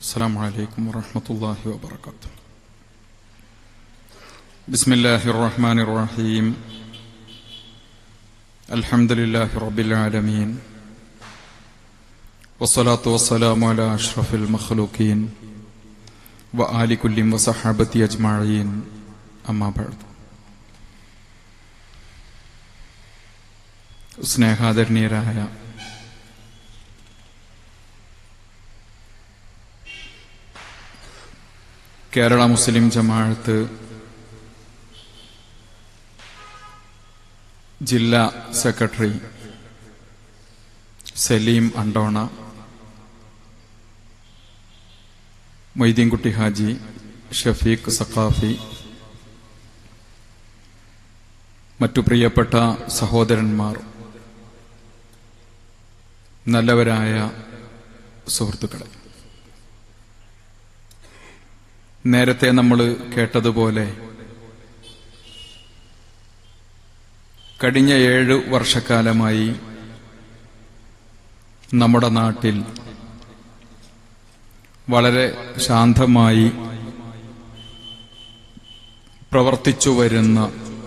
السلام عليكم ورحمة الله وبركاته بسم الله الرحمن الرحيم الحمد لله رب العالمين والصلاة والسلام على أشرف المخلوقين وآل كل وصحابة أجمعين أما بعد സ്നേഹാദരണീയരായ കേരള മുസ്ലിം ജമാഅത്ത് ജില്ലാ സെക്രട്ടറി സലീം അണ്ടോണ മൊയ്തീൻകുട്ടി ഹാജി ഷഫീഖ് സഖാഫി മറ്റു പ്രിയപ്പെട്ട സഹോദരന്മാർ നല്ലവരായ സുഹൃത്തുക്കളെ നേരത്തെ നമ്മൾ കേട്ടതുപോലെ കഴിഞ്ഞ ഏഴ് വർഷക്കാലമായി നമ്മുടെ നാട്ടിൽ വളരെ ശാന്തമായി പ്രവർത്തിച്ചു വരുന്ന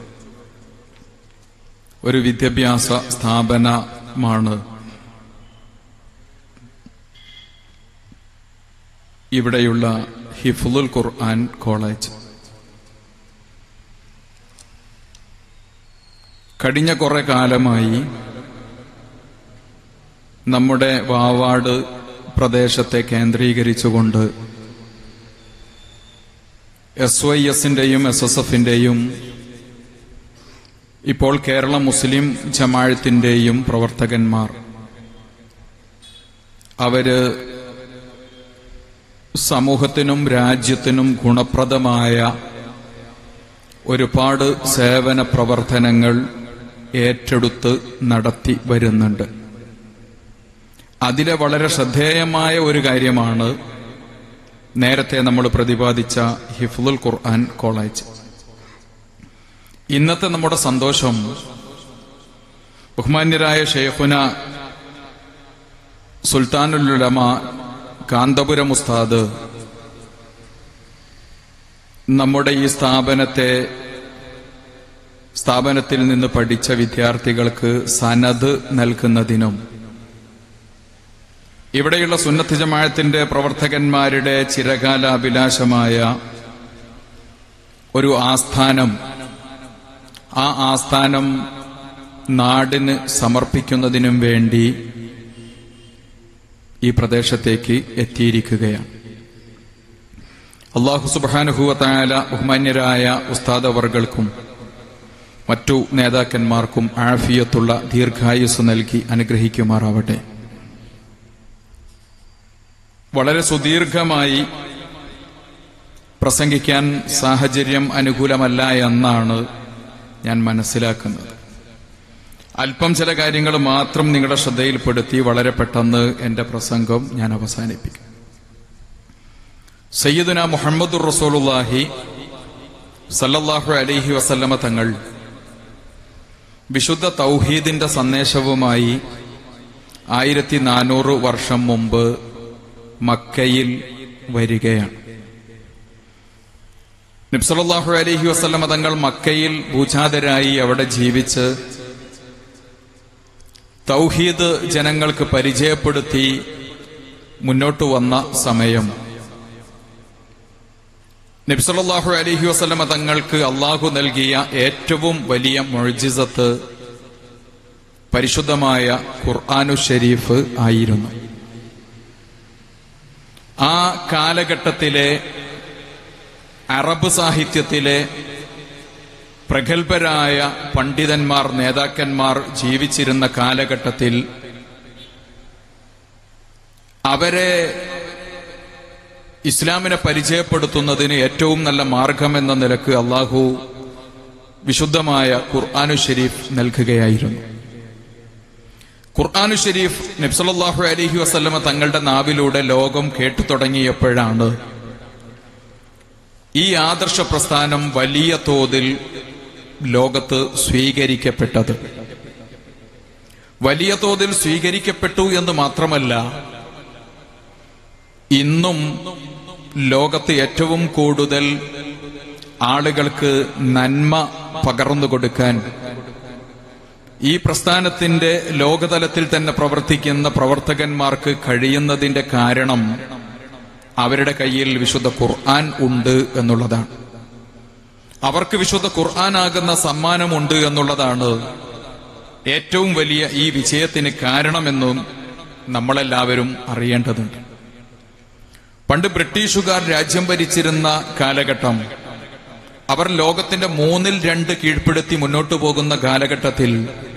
ഒരു വിദ്യാഭ്യാസ സ്ഥാപനമാണ് ഇവിടെയുള്ള ഹിഫുൽ ഖുർആൻ കോളേജ് കഴിഞ്ഞ കുറെ കാലമായി നമ്മുടെ വാവാട് പ്രദേശത്തെ കേന്ദ്രീകരിച്ചുകൊണ്ട് എസ് വൈ എസിന്റെയും എസ് എസ് എഫിന്റെയും ഇപ്പോൾ കേരള മുസ്ലിം ജമാഴത്തിന്റെയും പ്രവർത്തകന്മാർ അവര് സമൂഹത്തിനും രാജ്യത്തിനും ഗുണപ്രദമായ ഒരുപാട് സേവന പ്രവർത്തനങ്ങൾ ഏറ്റെടുത്ത് നടത്തി വരുന്നുണ്ട് അതിലെ വളരെ ശ്രദ്ധേയമായ ഒരു കാര്യമാണ് നേരത്തെ നമ്മൾ പ്രതിപാദിച്ച ഹിഫുൽ ഖുർആൻ കോളേജ് ഇന്നത്തെ നമ്മുടെ സന്തോഷം ബഹുമാന്യരായ ഷെയ്ഖുന സുൽത്താനുലുലമ കാന്തപുരം ഉസ്താദ് നമ്മുടെ ഈ സ്ഥാപനത്തെ സ്ഥാപനത്തിൽ നിന്ന് പഠിച്ച വിദ്യാർത്ഥികൾക്ക് സനത് നൽകുന്നതിനും ഇവിടെയുള്ള സുന്നത്ത് ജമാഴത്തിന്റെ പ്രവർത്തകന്മാരുടെ ചിരകാലാഭിലാഷമായ ഒരു ആസ്ഥാനം ആ ആസ്ഥാനം നാടിന് സമർപ്പിക്കുന്നതിനും വേണ്ടി ഈ പ്രദേശത്തേക്ക് എത്തിയിരിക്കുകയാണ് അള്ളാഹു സുബാനുഭൂവത്തായ ബഹുമാന്യരായ ഉസ്താദ് അവർകൾക്കും മറ്റു നേതാക്കന്മാർക്കും ആഫിയത്തുള്ള ദീർഘായുസ് നൽകി അനുഗ്രഹിക്കുമാറാവട്ടെ വളരെ സുദീർഘമായി പ്രസംഗിക്കാൻ സാഹചര്യം അനുകൂലമല്ല എന്നാണ് ഞാൻ മനസ്സിലാക്കുന്നത് അല്പം ചില കാര്യങ്ങൾ മാത്രം നിങ്ങളുടെ ശ്രദ്ധയിൽപ്പെടുത്തി വളരെ പെട്ടെന്ന് എന്റെ പ്രസംഗം ഞാൻ അവസാനിപ്പിക്കും സയ്യിദുന മുഹമ്മദുർ റസൂലുല്ലാഹി സല്ലല്ലാഹു അലൈഹി വസല്ലമ തങ്ങൾ വിശുദ്ധ തൗഹീദിന്റെ സന്ദേശവുമായി ആയിരത്തി നാനൂറ് വർഷം മുമ്പ് മക്കയിൽ വരികയാണ് നബ്സലാഹു അലൈഹി വസല്ലമ തങ്ങൾ മക്കയിൽ ഭൂജാതരായി അവിടെ ജീവിച്ച് തൗഹീദ് ജനങ്ങൾക്ക് പരിചയപ്പെടുത്തി മുന്നോട്ട് വന്ന സമയം നബ്സലാഹു അലഹി വസ്ലമ തങ്ങൾക്ക് അള്ളാഹു നൽകിയ ഏറ്റവും വലിയ മൊഴിജിസത്ത് പരിശുദ്ധമായ ഖുർആാനു ഷരീഫ് ആയിരുന്നു ആ കാലഘട്ടത്തിലെ അറബ് സാഹിത്യത്തിലെ പ്രഗത്ഭരായ പണ്ഡിതന്മാർ നേതാക്കന്മാർ ജീവിച്ചിരുന്ന കാലഘട്ടത്തിൽ അവരെ ഇസ്ലാമിനെ പരിചയപ്പെടുത്തുന്നതിന് ഏറ്റവും നല്ല മാർഗം എന്ന നിലക്ക് അള്ളാഹു വിശുദ്ധമായ ഖുർആാനു ഷരീഫ് നൽകുകയായിരുന്നു ഖുർആാനു ഷരീഫ് നബ്സലാഹു അലഹി വസ്ല്ലമ തങ്ങളുടെ നാവിലൂടെ ലോകം കേട്ടു തുടങ്ങിയപ്പോഴാണ് ഈ ആദർശ പ്രസ്ഥാനം വലിയ തോതിൽ ലോകത്ത് സ്വീകരിക്കപ്പെട്ടത് വലിയ തോതിൽ സ്വീകരിക്കപ്പെട്ടു എന്ന് മാത്രമല്ല ഇന്നും ലോകത്ത് ഏറ്റവും കൂടുതൽ ആളുകൾക്ക് നന്മ പകർന്നു കൊടുക്കാൻ ഈ പ്രസ്ഥാനത്തിന്റെ ലോകതലത്തിൽ തന്നെ പ്രവർത്തിക്കുന്ന പ്രവർത്തകന്മാർക്ക് കഴിയുന്നതിന്റെ കാരണം അവരുടെ കയ്യിൽ വിശുദ്ധ ഖുർആൻ ഉണ്ട് എന്നുള്ളതാണ് അവർക്ക് വിശുദ്ധ ഖുർആനാകുന്ന സമ്മാനമുണ്ട് എന്നുള്ളതാണ് ഏറ്റവും വലിയ ഈ വിജയത്തിന് കാരണമെന്നും നമ്മളെല്ലാവരും അറിയേണ്ടതുണ്ട് പണ്ട് ബ്രിട്ടീഷുകാർ രാജ്യം ഭരിച്ചിരുന്ന കാലഘട്ടം അവർ ലോകത്തിന്റെ മൂന്നിൽ രണ്ട് കീഴ്പ്പെടുത്തി മുന്നോട്ടു പോകുന്ന കാലഘട്ടത്തിൽ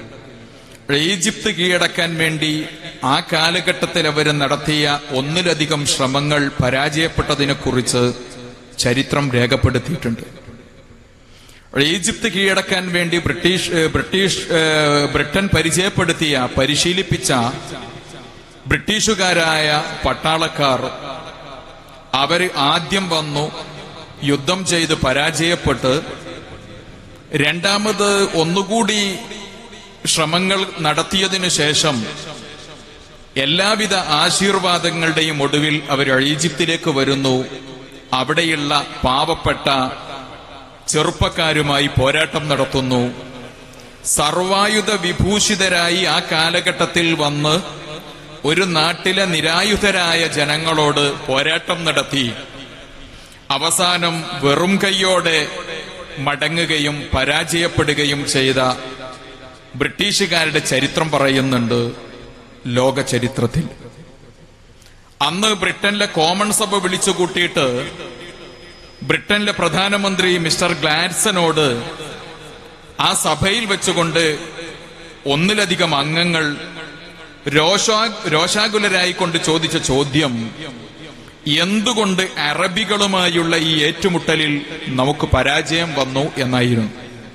ഈജിപ്ത് കീഴടക്കാൻ വേണ്ടി ആ കാലഘട്ടത്തിൽ അവർ നടത്തിയ ഒന്നിലധികം ശ്രമങ്ങൾ പരാജയപ്പെട്ടതിനെക്കുറിച്ച് ചരിത്രം രേഖപ്പെടുത്തിയിട്ടുണ്ട് ഈജിപ്ത് കീഴടക്കാൻ വേണ്ടി ബ്രിട്ടീഷ് ഏഹ്, ബ്രിട്ടീഷ് ഏഹ്, ബ്രിട്ടൻ പരിചയപ്പെടുത്തിയ പരിശീലിപ്പിച്ച ബ്രിട്ടീഷുകാരായ പട്ടാളക്കാർ അവര് ആദ്യം വന്നു യുദ്ധം ചെയ്ത് പരാജയപ്പെട്ട് രണ്ടാമത് ഒന്നുകൂടി ശ്രമങ്ങൾ നടത്തിയതിനു ശേഷം എല്ലാവിധ ആശീർവാദങ്ങളുടെയും ഒടുവിൽ അവർ ഈജിപ്തിലേക്ക് വരുന്നു അവിടെയുള്ള പാവപ്പെട്ട ചെറുപ്പക്കാരുമായി പോരാട്ടം നടത്തുന്നു സർവായുധ വിഭൂഷിതരായി ആ കാലഘട്ടത്തിൽ വന്ന് ഒരു നാട്ടിലെ നിരായുധരായ ജനങ്ങളോട് പോരാട്ടം നടത്തി അവസാനം വെറും കൈയോടെ മടങ്ങുകയും പരാജയപ്പെടുകയും ചെയ്ത ബ്രിട്ടീഷുകാരുടെ ചരിത്രം പറയുന്നുണ്ട് ലോക ചരിത്രത്തിൽ അന്ന് ബ്രിട്ടനിലെ കോമൺ സഭ വിളിച്ചു കൂട്ടിയിട്ട് ബ്രിട്ടനിലെ പ്രധാനമന്ത്രി മിസ്റ്റർ ഗ്ലാഡ്സനോട് ആ സഭയിൽ വെച്ചുകൊണ്ട് ഒന്നിലധികം അംഗങ്ങൾ രോഷാ രോഷാകുലരായിക്കൊണ്ട് ചോദിച്ച ചോദ്യം എന്തുകൊണ്ട് അറബികളുമായുള്ള ഈ ഏറ്റുമുട്ടലിൽ നമുക്ക് പരാജയം വന്നു എന്നായിരുന്നു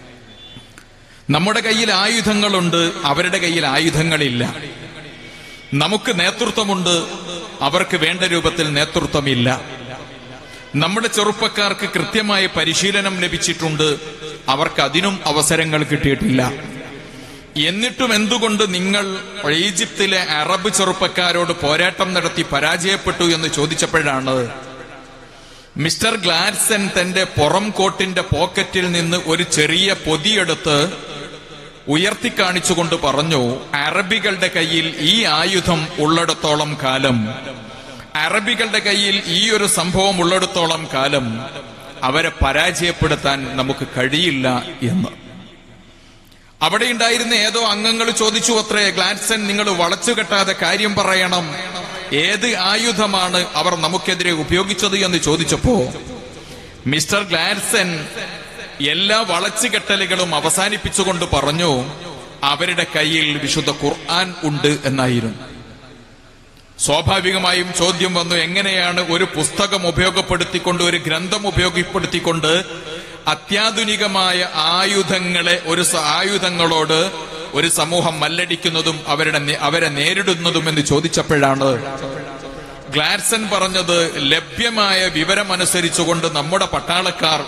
നമ്മുടെ കയ്യിൽ ആയുധങ്ങളുണ്ട് അവരുടെ കയ്യിൽ ആയുധങ്ങളില്ല നമുക്ക് നേതൃത്വമുണ്ട് അവർക്ക് വേണ്ട രൂപത്തിൽ നേതൃത്വമില്ല നമ്മുടെ ചെറുപ്പക്കാർക്ക് കൃത്യമായ പരിശീലനം ലഭിച്ചിട്ടുണ്ട് അവർക്ക് അതിനും അവസരങ്ങൾ കിട്ടിയിട്ടില്ല എന്നിട്ടും എന്തുകൊണ്ട് നിങ്ങൾ ഈജിപ്തിലെ അറബ് ചെറുപ്പക്കാരോട് പോരാട്ടം നടത്തി പരാജയപ്പെട്ടു എന്ന് ചോദിച്ചപ്പോഴാണ് മിസ്റ്റർ ഗ്ലാഡ്സൺ തന്റെ പുറം കോട്ടിന്റെ പോക്കറ്റിൽ നിന്ന് ഒരു ചെറിയ പൊതിയെടുത്ത് ഉയർത്തിക്കാണിച്ചുകൊണ്ട് പറഞ്ഞു അറബികളുടെ കയ്യിൽ ഈ ആയുധം ഉള്ളിടത്തോളം കാലം അറബികളുടെ കയ്യിൽ ഈ ഒരു സംഭവം ഉള്ളിടത്തോളം കാലം അവരെ പരാജയപ്പെടുത്താൻ നമുക്ക് കഴിയില്ല എന്ന് അവിടെ ഉണ്ടായിരുന്ന ഏതോ അംഗങ്ങൾ ചോദിച്ചു അത്രേ ഗ്ലാഡ്സൺ നിങ്ങൾ വളച്ചു കെട്ടാതെ കാര്യം പറയണം ഏത് ആയുധമാണ് അവർ നമുക്കെതിരെ ഉപയോഗിച്ചത് എന്ന് ചോദിച്ചപ്പോ മിസ്റ്റർ ഗ്ലാഡ്സൺ എല്ലാ വളച്ചുകെട്ടലുകളും അവസാനിപ്പിച്ചുകൊണ്ട് പറഞ്ഞു അവരുടെ കയ്യിൽ വിശുദ്ധ ഖുർആൻ ഉണ്ട് എന്നായിരുന്നു സ്വാഭാവികമായും ചോദ്യം വന്നു എങ്ങനെയാണ് ഒരു പുസ്തകം ഉപയോഗപ്പെടുത്തിക്കൊണ്ട് ഒരു ഗ്രന്ഥം ഉപയോഗപ്പെടുത്തിക്കൊണ്ട് അത്യാധുനികമായ ആയുധങ്ങളെ ഒരു സ- ആയുധങ്ങളോട് ഒരു സമൂഹം മല്ലടിക്കുന്നതും അവരുടെ നേ- അവരെ നേരിടുന്നതും എന്ന് ചോദിച്ചപ്പോഴാണ് ഗ്ലാഡ്സൺ പറഞ്ഞത് ലഭ്യമായ വിവരമനുസരിച്ചുകൊണ്ട് നമ്മുടെ പട്ടാളക്കാർ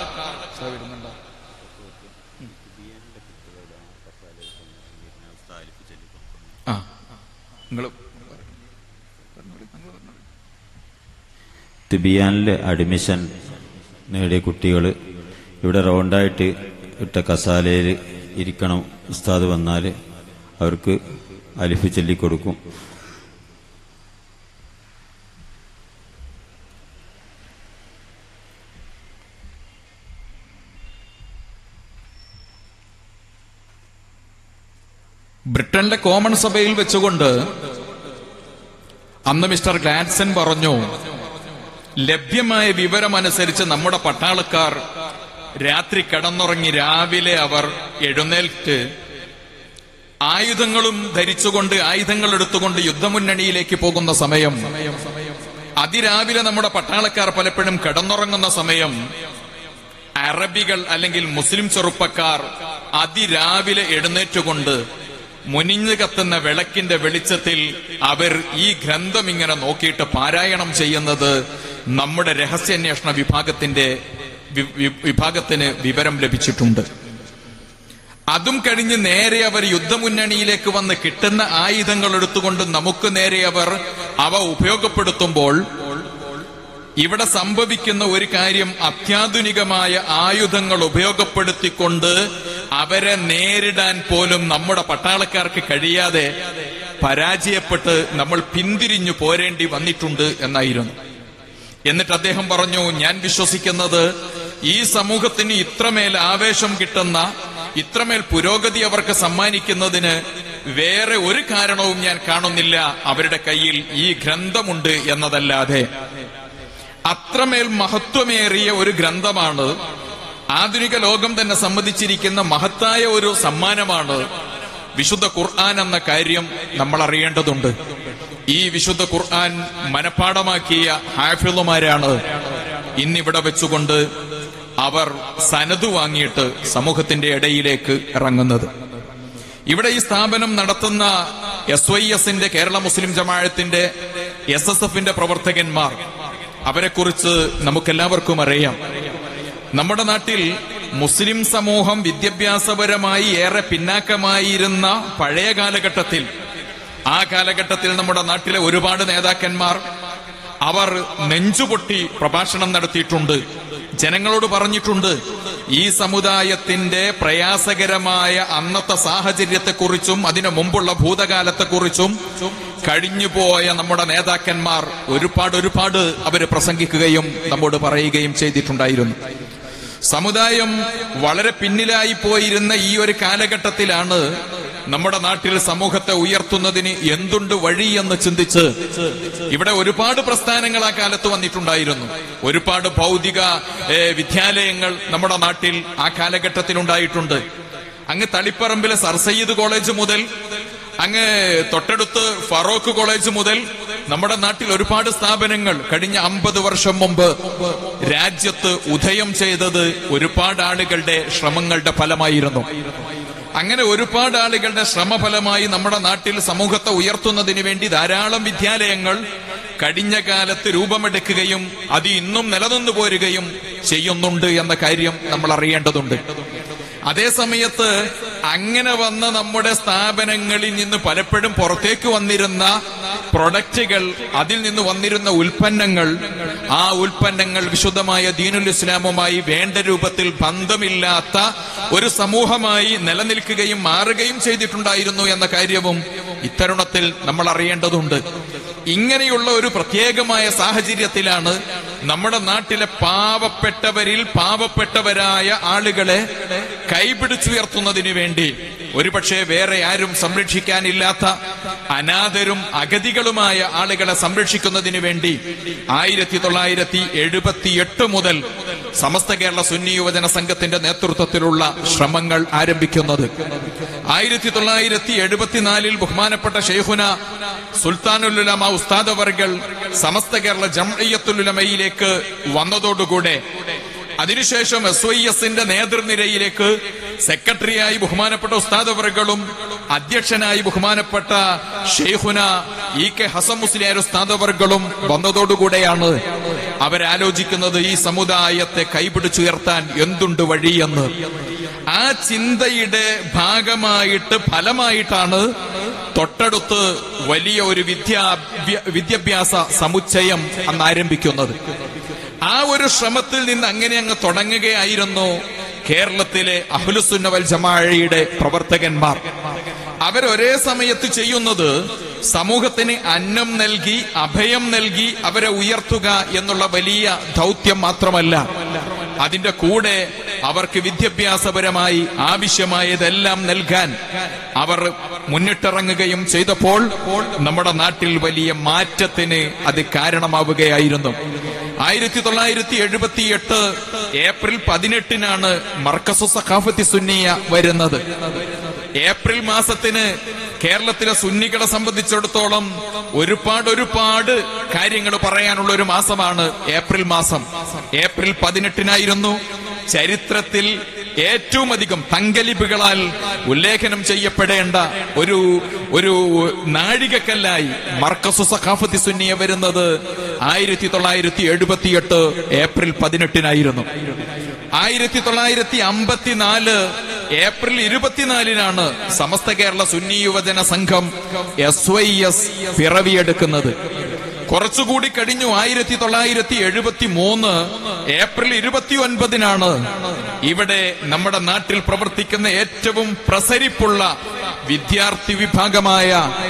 ആ നിങ്ങൾ തിബിയാനിൽ അഡ്മിഷൻ നേടിയ കുട്ടികൾ ഇവിടെ റൗണ്ടായിട്ട് ഇട്ട കസാലയിൽ ഇരിക്കണം ഉസ്താദ് വന്നാൽ അവർക്ക് അലിഫ് ചൊല്ലിക്കൊടുക്കും ബ്രിട്ടനിലെ കോമൺ സഭയിൽ വെച്ചുകൊണ്ട് അന്ന് മിസ്റ്റർ ഗ്ലാഡ്സൺ പറഞ്ഞു ലഭ്യമായ വിവരമനുസരിച്ച് നമ്മുടെ പട്ടാളക്കാർ രാത്രി കിടന്നുറങ്ങി രാവിലെ അവർ എഴുന്നേൽറ്റ് ആയുധങ്ങളും ധരിച്ചുകൊണ്ട് ആയുധങ്ങൾ എടുത്തുകൊണ്ട് യുദ്ധമുന്നണിയിലേക്ക് പോകുന്ന സമയം അതിരാവിലെ നമ്മുടെ പട്ടാളക്കാർ പലപ്പോഴും കിടന്നുറങ്ങുന്ന സമയം അറബികൾ അല്ലെങ്കിൽ മുസ്ലിം ചെറുപ്പക്കാർ അതിരാവിലെ എഴുന്നേറ്റുകൊണ്ട് മുനിഞ്ഞു കത്തുന്ന വിളക്കിന്റെ വെളിച്ചത്തിൽ അവർ ഈ ഗ്രന്ഥം ഇങ്ങനെ നോക്കിയിട്ട് പാരായണം ചെയ്യുന്നത് നമ്മുടെ രഹസ്യാന്വേഷണ വിഭാഗത്തിന്റെ വി- വി- വിഭാഗത്തിന് വിവരം ലഭിച്ചിട്ടുണ്ട് അതും കഴിഞ്ഞ് നേരെ അവർ യുദ്ധമുന്നണിയിലേക്ക് വന്ന് കിട്ടുന്ന ആയുധങ്ങൾ എടുത്തുകൊണ്ട് നമുക്ക് നേരെ അവർ അവ ഉപയോഗപ്പെടുത്തുമ്പോൾ ഇവിടെ സംഭവിക്കുന്ന ഒരു കാര്യം അത്യാധുനികമായ ആയുധങ്ങൾ ഉപയോഗപ്പെടുത്തിക്കൊണ്ട് അവരെ നേരിടാൻ പോലും നമ്മുടെ പട്ടാളക്കാർക്ക് കഴിയാതെ പരാജയപ്പെട്ട് നമ്മൾ പിന്തിരിഞ്ഞു പോരേണ്ടി വന്നിട്ടുണ്ട് എന്നായിരുന്നു എന്നിട്ട് അദ്ദേഹം പറഞ്ഞു ഞാൻ വിശ്വസിക്കുന്നത് ഈ സമൂഹത്തിന് ഇത്രമേൽ ആവേശം കിട്ടുന്ന ഇത്രമേൽ പുരോഗതി അവർക്ക് സമ്മാനിക്കുന്നതിന് വേറെ ഒരു കാരണവും ഞാൻ കാണുന്നില്ല അവരുടെ കയ്യിൽ ഈ ഗ്രന്ഥമുണ്ട് എന്നതല്ലാതെ അത്രമേൽ മഹത്വമേറിയ ഒരു ഗ്രന്ഥമാണ് ആധുനിക ലോകം തന്നെ സമ്മതിച്ചിരിക്കുന്ന മഹത്തായ ഒരു സമ്മാനമാണ് വിശുദ്ധ ഖുർആൻ എന്ന കാര്യം നമ്മൾ അറിയേണ്ടതുണ്ട് ഈ വിശുദ്ധ ഖുർആൻ മനഃപ്പാടമാക്കിയ ഹാഫിളുമാരാണ് ഇന്നിവിടെ വെച്ചുകൊണ്ട് അവർ സനത് വാങ്ങിയിട്ട് സമൂഹത്തിന്റെ ഇടയിലേക്ക് ഇറങ്ങുന്നത് ഇവിടെ ഈ സ്ഥാപനം നടത്തുന്ന എസ് വൈ എസിന്റെ കേരള മുസ്ലിം ജമാഅത്തിന്റെ എസ് എസ് എഫിന്റെ പ്രവർത്തകന്മാർ അവരെക്കുറിച്ച് നമുക്കെല്ലാവർക്കും അറിയാം നമ്മുടെ നാട്ടിൽ മുസ്ലിം സമൂഹം വിദ്യാഭ്യാസപരമായി ഏറെ പിന്നാക്കമായിരുന്ന പഴയ കാലഘട്ടത്തിൽ ആ കാലഘട്ടത്തിൽ നമ്മുടെ നാട്ടിലെ ഒരുപാട് നേതാക്കന്മാർ അവർ നെഞ്ചുപൊട്ടി പ്രഭാഷണം നടത്തിയിട്ടുണ്ട് ജനങ്ങളോട് പറഞ്ഞിട്ടുണ്ട് ഈ സമുദായത്തിന്റെ പ്രയാസകരമായ അന്നത്തെ സാഹചര്യത്തെക്കുറിച്ചും അതിനു മുമ്പുള്ള ഭൂതകാലത്തെക്കുറിച്ചും കഴിഞ്ഞുപോയ നമ്മുടെ നേതാക്കന്മാർ ഒരുപാട് ഒരുപാട് അവര് പ്രസംഗിക്കുകയും നമ്മോട് പറയുകയും ചെയ്തിട്ടുണ്ടായിരുന്നു സമുദായം വളരെ പിന്നിലായി പോയിരുന്ന ഈ ഒരു കാലഘട്ടത്തിലാണ് നമ്മുടെ നാട്ടിൽ സമൂഹത്തെ ഉയർത്തുന്നതിന് എന്തുണ്ട് വഴി എന്ന് ചിന്തിച്ച് ഇവിടെ ഒരുപാട് പ്രസ്ഥാനങ്ങൾ ആ കാലത്ത് വന്നിട്ടുണ്ടായിരുന്നു ഒരുപാട് ഭൗതിക ഏ, വിദ്യാലയങ്ങൾ നമ്മുടെ നാട്ടിൽ ആ കാലഘട്ടത്തിൽ ഉണ്ടായിട്ടുണ്ട് അങ്ങ് തളിപ്പറമ്പിലെ സർ സയ്യിദ് കോളേജ് മുതൽ അങ്ങ് തൊട്ടടുത്ത് ഫറോക്ക് കോളേജ് മുതൽ നമ്മുടെ നാട്ടിൽ ഒരുപാട് സ്ഥാപനങ്ങൾ കഴിഞ്ഞ അമ്പത് വർഷം മുമ്പ് രാജ്യത്ത് ഉദയം ചെയ്തത് ഒരുപാട് ആളുകളുടെ ശ്രമങ്ങളുടെ ഫലമായിരുന്നു അങ്ങനെ ഒരുപാട് ആളുകളുടെ ശ്രമഫലമായി നമ്മുടെ നാട്ടിൽ സമൂഹത്തെ ഉയർത്തുന്നതിന് വേണ്ടി ധാരാളം വിദ്യാലയങ്ങൾ കഴിഞ്ഞ കാലത്ത് രൂപമെടുക്കുകയും അത് ഇന്നും നിലനിന്നു പോരുകയും ചെയ്യുന്നുണ്ട് എന്ന കാര്യം നമ്മൾ അറിയേണ്ടതുണ്ട് അതേ സമയത്ത് അങ്ങനെ വന്ന നമ്മുടെ സ്ഥാപനങ്ങളിൽ നിന്ന് പലപ്പോഴും പുറത്തേക്ക് വന്നിരുന്ന പ്രൊഡക്റ്റുകൾ അതിൽ നിന്ന് വന്നിരുന്ന ഉൽപ്പന്നങ്ങൾ ആ ഉൽപ്പന്നങ്ങൾ വിശുദ്ധമായ ദീനുൽ ഇസ്ലാമുമായി വേണ്ട രൂപത്തിൽ ബന്ധമില്ലാത്ത ഒരു സമൂഹമായി നിലനിൽക്കുകയും മാറുകയും ചെയ്തിട്ടുണ്ടായിരുന്നു എന്ന കാര്യവും ഇത്തരുണത്തിൽ നമ്മൾ അറിയേണ്ടതുണ്ട് ഇങ്ങനെയുള്ള ഒരു പ്രത്യേകമായ സാഹചര്യത്തിലാണ് നമ്മുടെ നാട്ടിലെ പാവപ്പെട്ടവരിൽ പാവപ്പെട്ടവരായ ആളുകളെ കൈപിടിച്ചുയർത്തുന്നതിന് വേണ്ടി ഒരുപക്ഷെ വേറെ ആരും സംരക്ഷിക്കാനില്ലാത്ത അനാഥരും അഗതികളുമായ ആളുകളെ സംരക്ഷിക്കുന്നതിന് വേണ്ടി ആയിരത്തി തൊള്ളായിരത്തി എഴുപത്തി എട്ട് മുതൽ സമസ്ത കേരള സുന്നി യുവജന സംഘത്തിന്റെ നേതൃത്വത്തിലുള്ള ശ്രമങ്ങൾ ആരംഭിക്കുന്നത് ആയിരത്തി തൊള്ളായിരത്തി എഴുപത്തിനാലിൽ ബഹുമാനപ്പെട്ട ഷെയ്ഖുന സുൽത്താനുലുലമ ഉസ്താദ് അവർകൾ സമസ്ത കേരള ജംഇയ്യത്തുലുലമയിലേക്ക് വന്നതോടുകൂടെ അതിനുശേഷം എസ് വൈ എസിന്റെ നേതൃനിരയിലേക്ക് സെക്രട്ടറിയായി ബഹുമാനപ്പെട്ട ഉസ്താദ് അവർകളും അധ്യക്ഷനായി ബഹുമാനപ്പെട്ട ഷെയ്ഖുന ഇ കെ ഹസൻ മുസ്ലിയാർ ഉസ്താദ് അവർകളും വന്നതോടുകൂടെയാണ് അവരാലോചിക്കുന്നത് ഈ സമുദായത്തെ കൈപിടിച്ചുയർത്താൻ എന്തുണ്ട് വഴിയെന്ന് ആ ചിന്തയുടെ ഭാഗമായിട്ട് ഫലമായിട്ടാണ് തൊട്ടടുത്ത് വലിയ ഒരു വിദ്യാ വിദ്യാഭ്യാസ സമുച്ചയം അന്ന് ആരംഭിക്കുന്നത് ആ ഒരു ശ്രമത്തിൽ നിന്ന് അങ്ങനെ അങ്ങ് തുടങ്ങുകയായിരുന്നു കേരളത്തിലെ അഹ്ലുസുന്നവൽ ജമാഅയുടെ പ്രവർത്തകന്മാർ അവരൊരേ സമയത്ത് ചെയ്യുന്നത് സമൂഹത്തിന് അന്നം നൽകി അഭയം നൽകി അവരെ ഉയർത്തുക എന്നുള്ള വലിയ ദൗത്യം മാത്രമല്ല അതിന്റെ കൂടെ അവർക്ക് വിദ്യാഭ്യാസപരമായി ആവശ്യമായതെല്ലാം നൽകാൻ അവർ മുന്നിട്ടിറങ്ങുകയും ചെയ്തപ്പോൾ നമ്മുടെ നാട്ടിൽ വലിയ മാറ്റത്തിന് അത് കാരണമാവുകയായിരുന്നു ആയിരത്തി തൊള്ളായിരത്തി എഴുപത്തി എട്ട് ഏപ്രിൽ പതിനെട്ടിനാണ് മർക്കസു സഖാഫത്തി സുന്നിയ വരുന്നത് ഏപ്രിൽ മാസത്തിന് കേരളത്തിലെ സുന്നികളെ സംബന്ധിച്ചിടത്തോളം ഒരുപാട് ഒരുപാട് കാര്യങ്ങൾ പറയാനുള്ള ഒരു മാസമാണ് ഏപ്രിൽ മാസം ഏപ്രിൽ പതിനെട്ടിനായിരുന്നു ചരിത്രത്തിൽ ഏറ്റവും അധികം തങ്കലിപുകളാൽ ഉല്ലേഖനം ചെയ്യപ്പെടേണ്ട ഒരു ഒരു നാഴികക്കല്ലായി മർക്കസു സഖാഫത്തി സുന്നിയ വരുന്നത് ആയിരത്തി തൊള്ളായിരത്തി എഴുപത്തിയെട്ട് ഏപ്രിൽ പതിനെട്ടിനായിരുന്നു ആയിരത്തി തൊള്ളായിരത്തി അമ്പത്തിനാല് ഏപ്രിൽ ഇരുപത്തിനാലിനാണ് Samastha Kerala Sunni Yuvajana Sangham S Y S പിറവിയെടുക്കുന്നത് കുറച്ചുകൂടി കഴിഞ്ഞു ആയിരത്തി തൊള്ളായിരത്തി എഴുപത്തി മൂന്ന് ഏപ്രിൽ ഇരുപത്തി ഒൻപതിനാണ് ഇവിടെ നമ്മുടെ നാട്ടിൽ പ്രവർത്തിക്കുന്ന ഏറ്റവും പ്രസരിപ്പുള്ള വിദ്യാർത്ഥി വിഭാഗമായ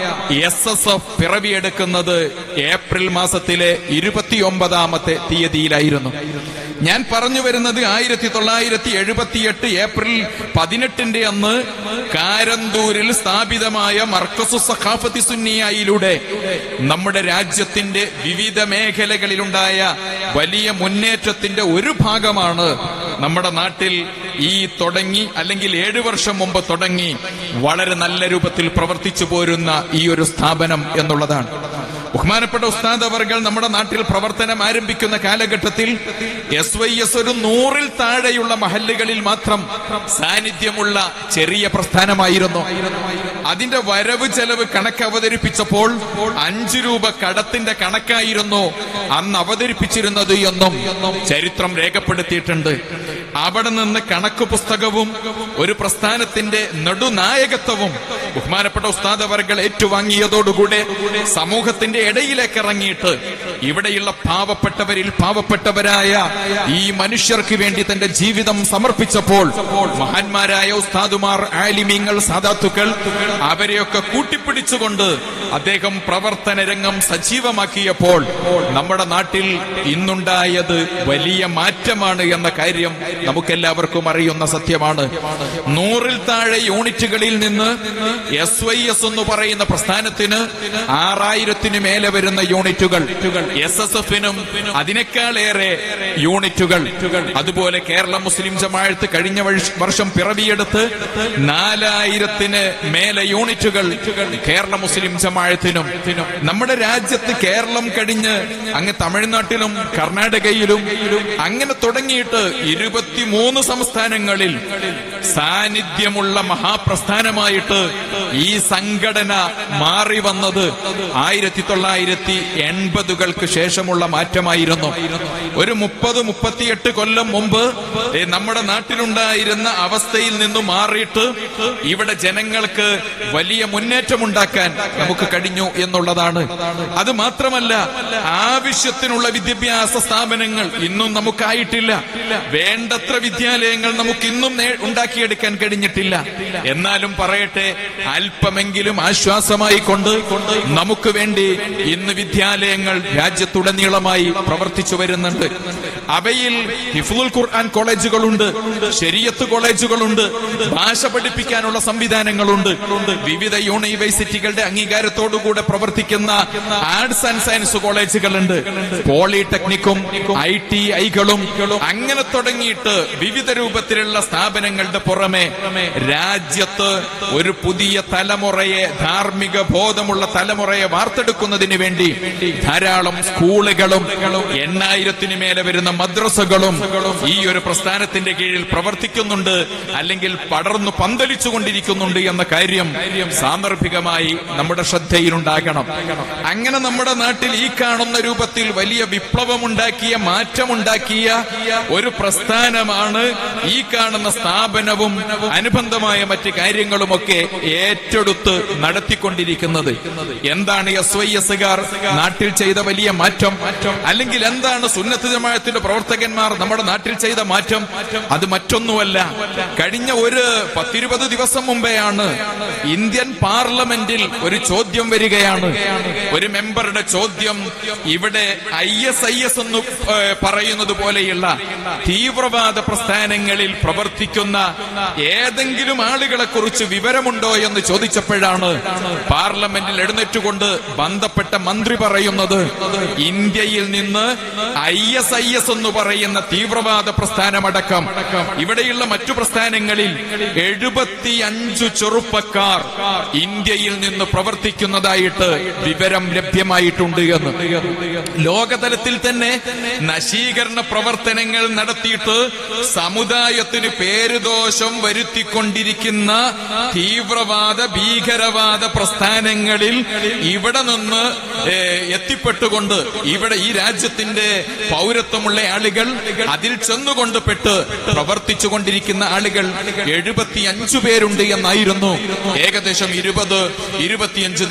എസ് എസ് എഫ് പിറവിയെടുക്കുന്നത് ഏപ്രിൽ മാസത്തിലെ ഇരുപത്തിയൊമ്പതാമത്തെ തീയതിയിലായിരുന്നു ഞാൻ പറഞ്ഞു വരുന്നത് ആയിരത്തി തൊള്ളായിരത്തി എഴുപത്തിയെട്ട് ഏപ്രിൽ പതിനെട്ടിന്റെ അന്ന് കാരന്തൂരിൽ സ്ഥാപിതമായ മർക്കസു സഖാഫത്തി സുന്നിയായിലൂടെ നമ്മുടെ രാജ്യത്തിന്റെ വിവിധ മേഖലകളിലുണ്ടായ വലിയ മുന്നേറ്റത്തിന്റെ ഒരു ഭാഗമാണ് നമ്മുടെ നാട്ടിൽ ഈ തുടങ്ങി അല്ലെങ്കിൽ ഏഴു വർഷം മുമ്പ് തുടങ്ങി വളരെ നല്ല രൂപത്തിൽ പ്രവർത്തിച്ചു പോരുന്ന ഈ ഒരു സ്ഥാപനം എന്നുള്ളതാണ് ബഹുമാനപ്പെട്ട ഉസ്താദ് അവർകൾ നമ്മുടെ നാട്ടിൽ പ്രവർത്തനം ആരംഭിക്കുന്ന കാലഘട്ടത്തിൽ എസ് വൈ എസ് ഒരു നൂറിൽ താഴെയുള്ള മഹല്ലുകളിൽ മാത്രം സാന്നിധ്യമുള്ള ചെറിയ പ്രസ്ഥാനമായിരുന്നു അതിന്റെ വരവ് ചെലവ് കണക്ക് അവതരിപ്പിച്ചപ്പോൾ അഞ്ചു രൂപ കടത്തിന്റെ കണക്കായിരുന്നു അന്ന് അവതരിപ്പിച്ചിരുന്നത് എന്നും ചരിത്രം രേഖപ്പെടുത്തിയിട്ടുണ്ട് അവിടെ നിന്ന് കണക്ക് പുസ്തകവും ഒരു പ്രസ്ഥാനത്തിന്റെ നെടുനായകത്വവും ബഹുമാനപ്പെട്ട ഉസ്താദ് അവർകൾ ഏറ്റുവാങ്ങിയതോടുകൂടെ സമൂഹത്തിന്റെ ഇടയിലേക്ക് ഇറങ്ങിയിട്ട് ഇവിടെയുള്ള പാവപ്പെട്ടവരിൽ പാവപ്പെട്ടവരായ ഈ മനുഷ്യർക്ക് വേണ്ടി തന്റെ ജീവിതം സമർപ്പിച്ചപ്പോൾ മഹാന്മാരായ ഉസ്താദുമാർ ആലിമീങ്ങൾ സാദാത്തുക്കൾ അവരെയൊക്കെ കൂട്ടിപ്പിടിച്ചുകൊണ്ട് അദ്ദേഹം പ്രവർത്തന രംഗം സജീവമാക്കിയപ്പോൾ നമ്മുടെ നാട്ടിൽ ഇന്നുണ്ടായത് വലിയ മാറ്റമാണ് എന്ന കാര്യം നമുക്കെല്ലാവർക്കും അറിയുന്ന സത്യമാണ് നൂറിൽ താഴെ യൂണിറ്റുകളിൽ നിന്ന് എസ് വൈ എസ് എന്ന് പറയുന്ന പ്രസ്ഥാനത്തിന് ആറായിരത്തിന് മേലെ വരുന്ന യൂണിറ്റുകൾ എസ് എസ് എഫിനും അതിനേക്കാളേറെ യൂണിറ്റുകൾ അതുപോലെ കേരള മുസ്ലിം ജമാഅത്ത് കഴിഞ്ഞ വഴി- വർഷം പിറവിയെടുത്ത് നാലായിരത്തിന് മേലെ യൂണിറ്റുകൾ കേരള മുസ്ലിം ജമാഅത്തിനും നമ്മുടെ രാജ്യത്ത് കേരളം കഴിഞ്ഞ് അങ്ങ് തമിഴ്നാട്ടിലും കർണാടകയിലും അങ്ങനെ തുടങ്ങിയിട്ട് ഇരുപത്തിമൂന്ന് സംസ്ഥാനങ്ങളിൽ സാന്നിധ്യമുള്ള മഹാപ്രസ്ഥാനമായിട്ട് ഈ സംഘടന മാറി വന്നത് ആയിരത്തി തൊള്ളായിരത്തി എൺപതുകൾക്ക് ശേഷമുള്ള മാറ്റമായിരുന്നു ഒരു മുപ്പത് മുപ്പത്തിയെട്ട് കൊല്ലം മുമ്പ് ഏ, നമ്മുടെ നാട്ടിലുണ്ടായിരുന്ന അവസ്ഥയിൽ നിന്ന് മാറിയിട്ട് ഇവിടെ ജനങ്ങൾക്ക് വലിയ മുന്നേറ്റമുണ്ടാക്കാൻ നമുക്ക് കഴിഞ്ഞു എന്നുള്ളതാണ് അത് മാത്രമല്ല ആവശ്യത്തിനുള്ള വിദ്യാഭ്യാസ സ്ഥാപനങ്ങൾ ഇന്നും നമുക്കായിട്ടില്ല വേണ്ടത്ര വിദ്യാലയങ്ങൾ നമുക്ക് ഇന്നും നേ- ഉണ്ടാക്കിയെടുക്കാൻ കഴിഞ്ഞിട്ടില്ല എന്നാലും പറയട്ടെ അല്പമെങ്കിലും ആശ്വാസമായി കൊണ്ട് നമുക്ക് വേണ്ടി ഇന്ന് വിദ്യാലയങ്ങൾ രാജ്യത്തുടനീളമായി പ്രവർത്തിച്ചു വരുന്നുണ്ട് അവയിൽ ഹിഫുൽ ഖുർആൻ കോളേജുകളുണ്ട് ശരിയത്ത് കോളേജുകളുണ്ട് ഭാഷ പഠിപ്പിക്കാനുള്ള സംവിധാനങ്ങളുണ്ട് വിവിധ യൂണിവേഴ്സിറ്റികളുടെ അംഗീകാരത്തോടുകൂടെ പ്രവർത്തിക്കുന്ന ആർട്സ് ആൻഡ് സയൻസ് കോളേജുകളുണ്ട് പോളിടെക്നിക്കും ഐ ടി ഐകളും അങ്ങനെ തുടങ്ങിയിട്ട് വിവിധ രൂപത്തിലുള്ള സ്ഥാപനങ്ങളുടെ പുറമെ രാജ്യത്ത് ഒരു പുതിയ തലമുറയെ ധാർമ്മിക ബോധമുള്ള തലമുറയെ വാർത്തെടുക്കുന്നതിന് വേണ്ടി ധാരാളം സ്കൂളുകളും എണ്ണായിരത്തിന് മേലെ വരുന്ന മദ്രസകളും ഈ ഒരു പ്രസ്ഥാനത്തിന്റെ കീഴിൽ പ്രവർത്തിക്കുന്നുണ്ട് അല്ലെങ്കിൽ പടർന്നു പന്തലിച്ചു കൊണ്ടിരിക്കുന്നുണ്ട് എന്ന കാര്യം സാന്ദർഭികമായി നമ്മുടെ ശ്രദ്ധയിലുണ്ടാകണം അങ്ങനെ നമ്മുടെ നാട്ടിൽ ഈ കാണുന്ന രൂപത്തിൽ വലിയ വിപ്ലവമുണ്ടാക്കിയ മാറ്റമുണ്ടാക്കിയ ഒരു പ്രസ്ഥാനമാണ് ഈ കാണുന്ന സ്ഥാപനവും അനുബന്ധമായ മറ്റ് കാര്യങ്ങളുമൊക്കെ ഏറ്റെടുത്ത് നടത്തിക്കൊണ്ടിരിക്കുന്നത് എന്താണ് എസ് വൈ എസുകാർ നാട്ടിൽ ചെയ്ത വലിയ മാറ്റം അല്ലെങ്കിൽ എന്താണ് സുന്നത്ത് ജമാഅത്തിന്റെ പ്രവർത്തകന്മാർ നമ്മുടെ നാട്ടിൽ ചെയ്ത മാറ്റം അത് മറ്റൊന്നുമല്ല കഴിഞ്ഞ ഒരു പത്തിരുപത് ദിവസം മുമ്പെയാണ് ഇന്ത്യൻ പാർലമെന്റിൽ ഒരു ചോദ്യം വരികയാണ് ഒരു മെമ്പറുടെ ചോദ്യം ഇവിടെ ഐ എസ് ഐ എസ് എന്ന് ഏഹ്, പറയുന്നത് പോലെയുള്ള തീവ്രവാദ പ്രസ്ഥാനങ്ങളിൽ പ്രവർത്തിക്കുന്ന ഏതെങ്കിലും ആളുകളെ കുറിച്ച് വിവരമുണ്ടോ എന്ന് ചോദിച്ചപ്പോഴാണ് പാർലമെന്റിൽ എഴുന്നേറ്റുകൊണ്ട് ബന്ധപ്പെട്ട മന്ത്രി പറയുന്നത് ഇന്ത്യയിൽ നിന്ന് ഐ എസ് ഐ എസ് എന്ന് പറയുന്ന തീവ്രവാദ പ്രസ്ഥാനമടക്കം ഇവിടെയുള്ള മറ്റു പ്രസ്ഥാനങ്ങളിൽ എഴുപത്തി അഞ്ചു ചെറുപ്പക്കാർ ഇന്ത്യയിൽ നിന്ന് പ്രവർത്തിക്കുന്നതായിട്ട് വിവരം ലഭ്യമായിട്ടുണ്ട് എന്ന് ലോകതലത്തിൽ തന്നെ നശീകരണ പ്രവർത്തനങ്ങൾ നടത്തിയിട്ട് സമുദായത്തിന് പേരുദോഷം വരുത്തിക്കൊണ്ടിരിക്കുന്ന തീവ്രവാദ ഭീകരവാദ പ്രസ്ഥാനങ്ങളിൽ ഇവിടെ നിന്ന് ഏ, എത്തിപ്പെട്ടുകൊണ്ട് ഇവിടെ ഈ രാജ്യത്തിന്റെ പൗരത്വമുള്ള ആളുകൾ അതിൽ ചെന്നുകൊണ്ട് പെട്ട് പ്രവർത്തിച്ചു കൊണ്ടിരിക്കുന്ന ആളുകൾ എഴുപത്തി അഞ്ചു പേരുണ്ട് എന്നായിരുന്നു ഏകദേശം ഇരുപത് ഇരുപത്തിയഞ്ച്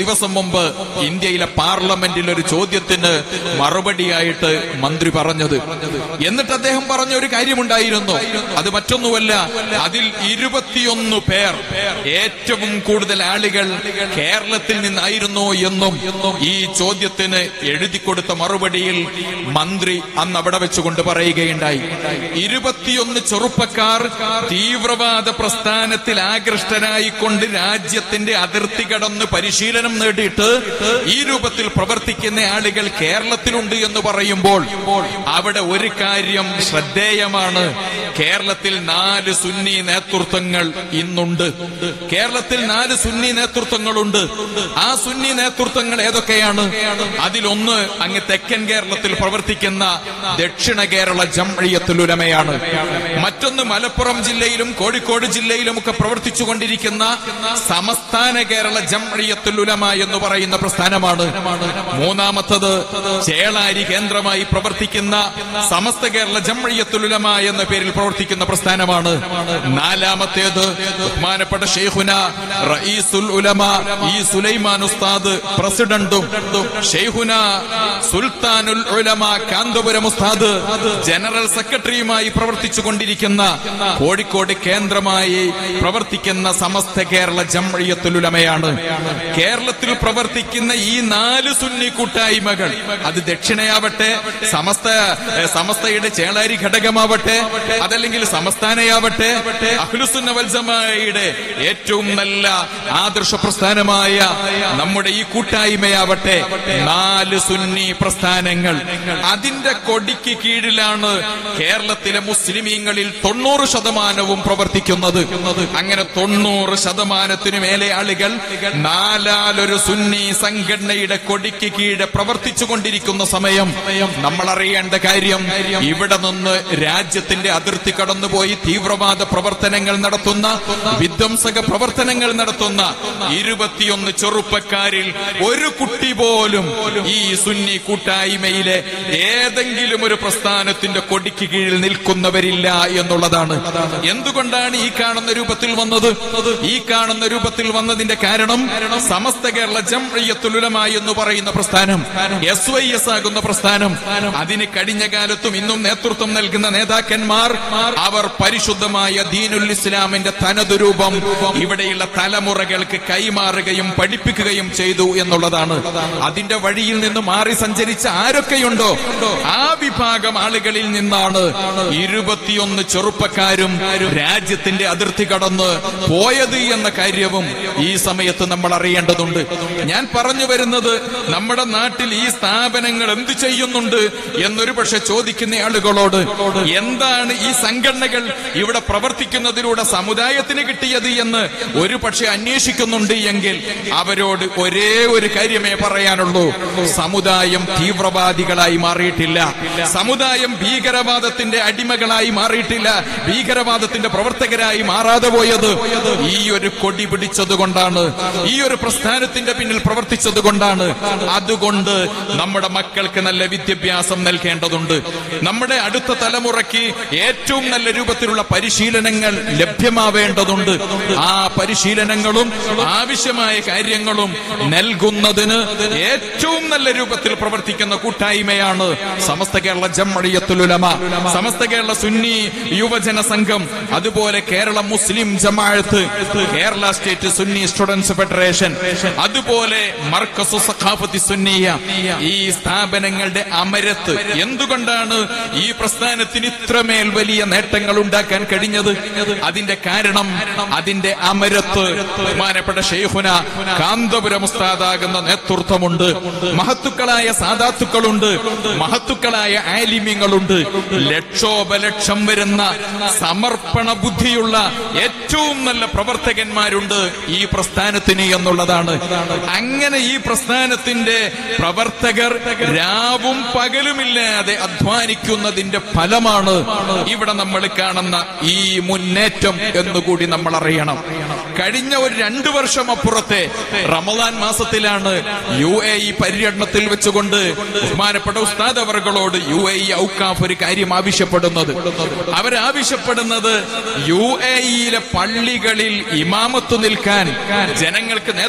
ദിവസം മുമ്പ് ഇന്ത്യയിലെ പാർലമെന്റിൽ ഒരു ചോദ്യത്തിന് മറുപടിയായിട്ട് മന്ത്രി പറഞ്ഞത് എന്നിട്ട് അദ്ദേഹം പറഞ്ഞ ഒരു കാര്യമുണ്ടായിരുന്നു അത് മറ്റൊന്നുമല്ല അതിൽ ഇരുപത്തിയൊന്ന് പേർ ഏറ്റവും കൂടുതൽ ആളുകൾ കേരളത്തിൽ നിന്നായിരുന്നു എന്നും ഈ ചോദ്യത്തിന് എഴുതി കൊടുത്ത മറുപടിയിൽ മന്ത്രി അന്ന് അവിടെ വെച്ചുകൊണ്ട് പറയുകയുണ്ടായി ഇരുപത്തിയൊന്ന് ചെറുപ്പക്കാർ തീവ്രവാദ പ്രസ്ഥാനത്തിൽ ആകൃഷ്ടരായിക്കൊണ്ട് രാജ്യത്തിന്റെ അതിർത്തി കടന്ന് പരിശീലനം നേടിയിട്ട് ഈ രൂപത്തിൽ പ്രവർത്തിക്കുന്ന ആളുകൾ കേരളത്തിലുണ്ട് എന്ന് പറയുമ്പോൾ അവിടെ ഒരു കാര്യം ശ്രദ്ധേയമാണ് കേരളത്തിൽ നാല് സുന്നി നേതൃത്വങ്ങൾ ഇന്നുണ്ട് കേരളത്തിൽ നാല് സുന്നി നേതൃത്വങ്ങളുണ്ട് ആ സുന്നി നേതൃത്വങ്ങൾ ഏതൊക്കെയാണ് അതിലൊന്ന് അങ്ങ് തെക്കൻ കേരളത്തിൽ പ്രവർത്തിക്കുന്ന ദക്ഷിണ കേരള ജംഇയ്യത്തുൽ-ഉലമയാണ് മറ്റൊന്ന് മലപ്പുറം ജില്ലയിലും കോഴിക്കോട് ജില്ലയിലും ഒക്കെ പ്രവർത്തിച്ചു കൊണ്ടിരിക്കുന്ന സമസ്ഥാന കേരള ജംഇയ്യത്തുൽ-ഉലമ എന്ന് പറയുന്ന പ്രസ്ഥാനമാണ് മൂന്നാമത്തത് ചേളാരി കേന്ദ്രമായി പ്രവർത്തിക്കുന്ന സമസ്ത കേരള ജംഇയ്യത്തുൽ-ഉലമ എന്ന പേരിൽ പ്രവർത്തിക്കുന്ന പ്രസ്ഥാനമാണ് നാലാമത്തേത് ബഹുമാനപ്പെട്ട ഷെയ്ഖുന റഈസുൽ ഉലമ ഈ സുലൈമാൻ ഉസ്താദ് പ്രസിഡന്റും ഷെയ്ഖുന സുൽത്താനുൽ ഉലമ കാന്തപുരം ഉസ്താദ് ജനറൽ സെക്രട്ടറിയുമായി പ്രവർത്തിച്ചു കൊണ്ടിരിക്കുന്ന കോഴിക്കോട് കേന്ദ്രമായി പ്രവർത്തിക്കുന്ന സമസ്ത കേരള ജംഇയ്യത്തുൽ ഉലമയാണ് കേരളത്തിൽ പ്രവർത്തിക്കുന്ന ഈ നാല് സുന്നി കൂട്ടായ്മകൾ അത് ദക്ഷിണയാവട്ടെ സമസ്ത ഏ, സമസ്തയുടെ ചേളാരി ഘടകമാവട്ടെ അതല്ലെങ്കിൽ സമസ്ഥാനയാവട്ടെ അഖിലുസുന്ന വൽജമായുടെ ഏറ്റവും നല്ല ആദർശ പ്രസ്ഥാനമായ നമ്മുടെ ഈ കൂട്ടായ്മയാവട്ടെ നാല് സുന്നി പ്രസ്ഥാനങ്ങൾ അതിന്റെ കൊടിക്ക് കീഴിലാണ് കേരളത്തിലെ മുസ്ലിമീങ്ങളിൽ തൊണ്ണൂറ് ശതമാനവും പ്രവർത്തിക്കുന്നത് അങ്ങനെ തൊണ്ണൂറ് ശതമാനത്തിനു മേലെ ആളുകൾ നാലാലൊരു സുന്നി സംഘടനയുടെ കൊടിക്ക് കീഴെ പ്രവർത്തിച്ചു കൊണ്ടിരിക്കുന്ന സമയം നമ്മൾ അറിയേണ്ട കാര്യം ഇവിടെ നിന്ന് രാജ്യത്തിന്റെ അതിർത്തി കടന്നുപോയി തീവ്രവാദ പ്രവർത്തനങ്ങൾ നടത്തുന്ന വിധ്വംസക പ്രവർത്തനങ്ങൾ നടത്തുന്ന ഇരുപത്തിയൊന്ന് ചെറുപ്പക്കാരിൽ ഒരു കുട്ടി പോലും ഈ സുന്നി കൂട്ടായ്മയിലെ ഏതെങ്കിലും ഒരു പ്രസ്ഥാനത്തിന്റെ കൊടിക്ക് കീഴിൽ നിൽക്കുന്നവരില്ല എന്നുള്ളതാണ് എന്തുകൊണ്ടാണ് ഈ കാണുന്ന രൂപത്തിൽ വന്നത് ഈ കാണുന്ന രൂപത്തിൽ വന്നതിന്റെ കാരണം സമസ്ത കേരള ജംഇയ്യത്തുൽ-ഉലമ എന്ന് പറയുന്ന പ്രസ്ഥാനം എസ് വൈ എസ് ആകുന്ന പ്രസ്ഥാനം അതിന് കഴിഞ്ഞ കാലത്തും ഇന്നും നേതൃത്വം നൽകുന്ന നേതാക്കന്മാർ അവർ പരിശുദ്ധമായ ദീനുൽ ഇസ്ലാമിന്റെ തനതു രൂപം ഇവിടെയുള്ള തലമുറകൾക്ക് കൈമാറുകയും പഠിപ്പിക്കുകയും ചെയ്തു എന്നുള്ളതാണ് അതിന്റെ വഴിയിൽ നിന്ന് മാറി സഞ്ചരിച്ച ആരൊക്കെയുണ്ടോ ആ വിഭാഗം ആളുകളിൽ നിന്നാണ് ഇരുപത്തിയൊന്ന് ചെറുപ്പക്കാരും രാജ്യത്തിന്റെ അതിർത്തി കടന്ന് പോയത് എന്ന കാര്യവും ഈ സമയത്ത് നമ്മൾ അറിയേണ്ടതുണ്ട് ഞാൻ പറഞ്ഞു വരുന്നത് നമ്മുടെ നാട്ടിൽ ഈ സ്ഥാപനങ്ങൾ എന്ത് ചെയ്യുന്നുണ്ട് എന്നൊരു പക്ഷെ ചോദിക്കുന്ന ആളുകളോട് എന്താണ് ഈ സംഘടനകൾ ഇവിടെ പ്രവർത്തിക്കുന്നതിലൂടെ സമുദായത്തിന് കിട്ടിയത് എന്ന് ഒരു പക്ഷെ അന്വേഷിക്കുന്നുണ്ട് എങ്കിൽ അവരോട് ഒരേ ഒരു കാര്യമേ പറയാനുള്ളൂ സമുദായം തീവ്രവാദികളായി മാറിയിട്ടില്ല സമുദായം ഭീകരവാദത്തിന്റെ അടിമകളായി മാറിയിട്ടില്ല ഭീകരവാദത്തിന്റെ പ്രവർത്തകരായി മാറാതെ പോയത് ഈ ഒരു കൊടി പിടിച്ചത് കൊണ്ടാണ് ഈ ഒരു പ്രസ്ഥാനത്തിന്റെ പിന്നിൽ പ്രവർത്തിച്ചത് കൊണ്ടാണ് അതുകൊണ്ട് നമ്മുടെ മക്കൾക്ക് നല്ല വിദ്യാഭ്യാസം നൽകേണ്ടതുണ്ട് നമ്മുടെ അടുത്ത തലമുറയ്ക്ക് ഏറ്റവും നല്ല രൂപത്തിലുള്ള പരിശീലനങ്ങൾ ലഭ്യമാവേണ്ടതുണ്ട് ആ പരിശീലനങ്ങളും ആവശ്യമായ കാര്യങ്ങളും നൽകുന്നതിന് ഏറ്റവും നല്ല രൂപത്തിൽ പ്രവർത്തിക്കുന്ന കൂട്ടായ്മയാണ് സമസ്ത കേരള ജംഅിയത്തുലുലമ സമസ്ത കേരള സുന്നി യുവജന സംഘം അതുപോലെ Kerala Muslim Jamaath Kerala state Sunni students federation അതുപോലെ മർക്കസു സഖാഫത്തി സുന്നിയ ഈ സ്ഥാപനങ്ങളുടെ അമരത്ത് എന്തുകൊണ്ടാണ് ഈ പ്രസ്ഥാനത്തിന് ഇത്രമേൽ വലിയ നേട്ടങ്ങൾ ഉണ്ടാക്കാൻ കഴിഞ്ഞത് അതിന്റെ കാരണം അതിന്റെ അമരത്ത് ബഹുമാനപ്പെട്ട ഷെയ്ഖുന കാന്തപുരം ഉസ്താദാകുന്ന നേതൃത്വമുണ്ട് മഹത്തുക്കളായ സാധാത്തുക്കളുണ്ട് മഹത്തുക്കളായ ആലിമ്യങ്ങളുണ്ട് ലക്ഷോപലക്ഷം വരുന്ന സമർപ്പണ ബുദ്ധിയുള്ള ഏറ്റവും നല്ല പ്രവർത്തകന്മാരുണ്ട് ഈ പ്രസ്ഥാനത്തിന് എന്നുള്ളതാണ് അങ്ങനെ ഈ പ്രസ്ഥാനത്തിന്റെ പ്രവർത്തകർ രാവും പകലുമില്ലാതെ അധ്വാനിക്കുന്നതിന്റെ ഫലമാണ് ഇവിടെ നമ്മൾ കാണുന്ന ഈ മുന്നേറ്റം എന്നുകൂടി നമ്മൾ അറിയണം കഴിഞ്ഞ ഒരു രണ്ടു വർഷം അപ്പുറത്തെ റമദാൻ മാസത്തിലാണ് യു എ ഇ പര്യടനത്തിൽ വെച്ചുകൊണ്ട് ബഹുമാനപ്പെട്ട ഉസ്താദ് അവർകളോട് യു എ ഇ ഔക്കാഫ് ഒരു കാര്യം ആവശ്യപ്പെടുന്നത് അവരാവശ്യപ്പെടുന്നത് യു എ ഇയിലെ പള്ളികളിൽ ഇമാമത്ത് നിൽക്കാൻ ജനങ്ങൾക്ക് നേതൃത്വം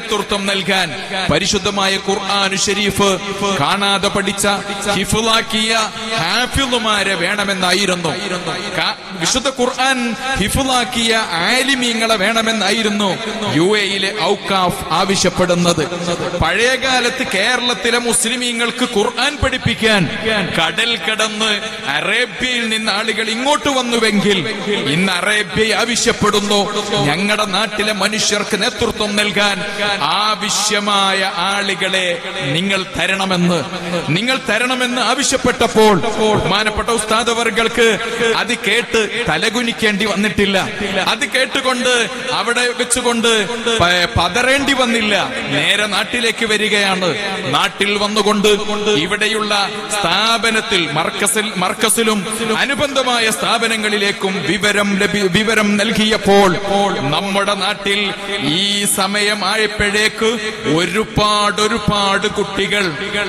നേതൃത്വം നൽകാൻ പരിശുദ്ധമായ ഖുർആൻ ഷരീഫ് കാണാതെ പഠിച്ച ഹിഫുലാക്കിയ ഹാഫിളുമാരെ വേണമെന്നായിരുന്നു കാ- വിശുദ്ധ ഖുർആൻ ഹിഫുലാക്കിയ ആലിമീങ്ങളെ വേണമെന്നായിരുന്നു യു എയിലെ ഔക്കാഫ് ആവശ്യപ്പെടുന്നത് പഴയകാലത്ത് കേരളത്തിലെ മുസ്ലിമീങ്ങൾക്ക് ഖുർആൻ പഠിപ്പിക്കാൻ കടൽ കടന്ന് അറേബ്യയിൽ നിന്ന് ആളുകൾ ഇങ്ങോട്ട് വന്നുവെങ്കിൽ ഇന്ന് അറേബ്യ ആവശ്യപ്പെടുന്നു ഞങ്ങളുടെ നാട്ടിലെ മനുഷ്യർക്ക് നേതൃത്വം നൽകാൻ ആവശ്യമായ ആളുകളെ നിങ്ങൾ തരണമെന്ന് നിങ്ങൾ തരണമെന്ന് ആവശ്യപ്പെട്ടപ്പോൾ ബഹുമാനപ്പെട്ട ഉസ്താദവർഗൾക്ക് അത് കേട്ട് തലകുനിക്കേണ്ടി വന്നിട്ടില്ല അത് കേട്ടുകൊണ്ട് അവിടെ വെച്ചുകൊണ്ട് പ- പതറേണ്ടി വന്നില്ല നേരെ നാട്ടിലേക്ക് വരികയാണ് നാട്ടിൽ വന്നുകൊണ്ട് ഇവിടെയുള്ള സ്ഥാപനത്തിൽ മർക്കസിൽ മർക്കസിലും അനുബന്ധമായ സ്ഥാപനങ്ങളിലേക്കും വിവരം ലഭി വിവരം നൽകിയപ്പോൾ നമ്മുടെ നാട്ടിൽ ഈ സമയമായപ്പോഴേക്ക് ഒരുപാട് ഒരുപാട് കുട്ടികൾ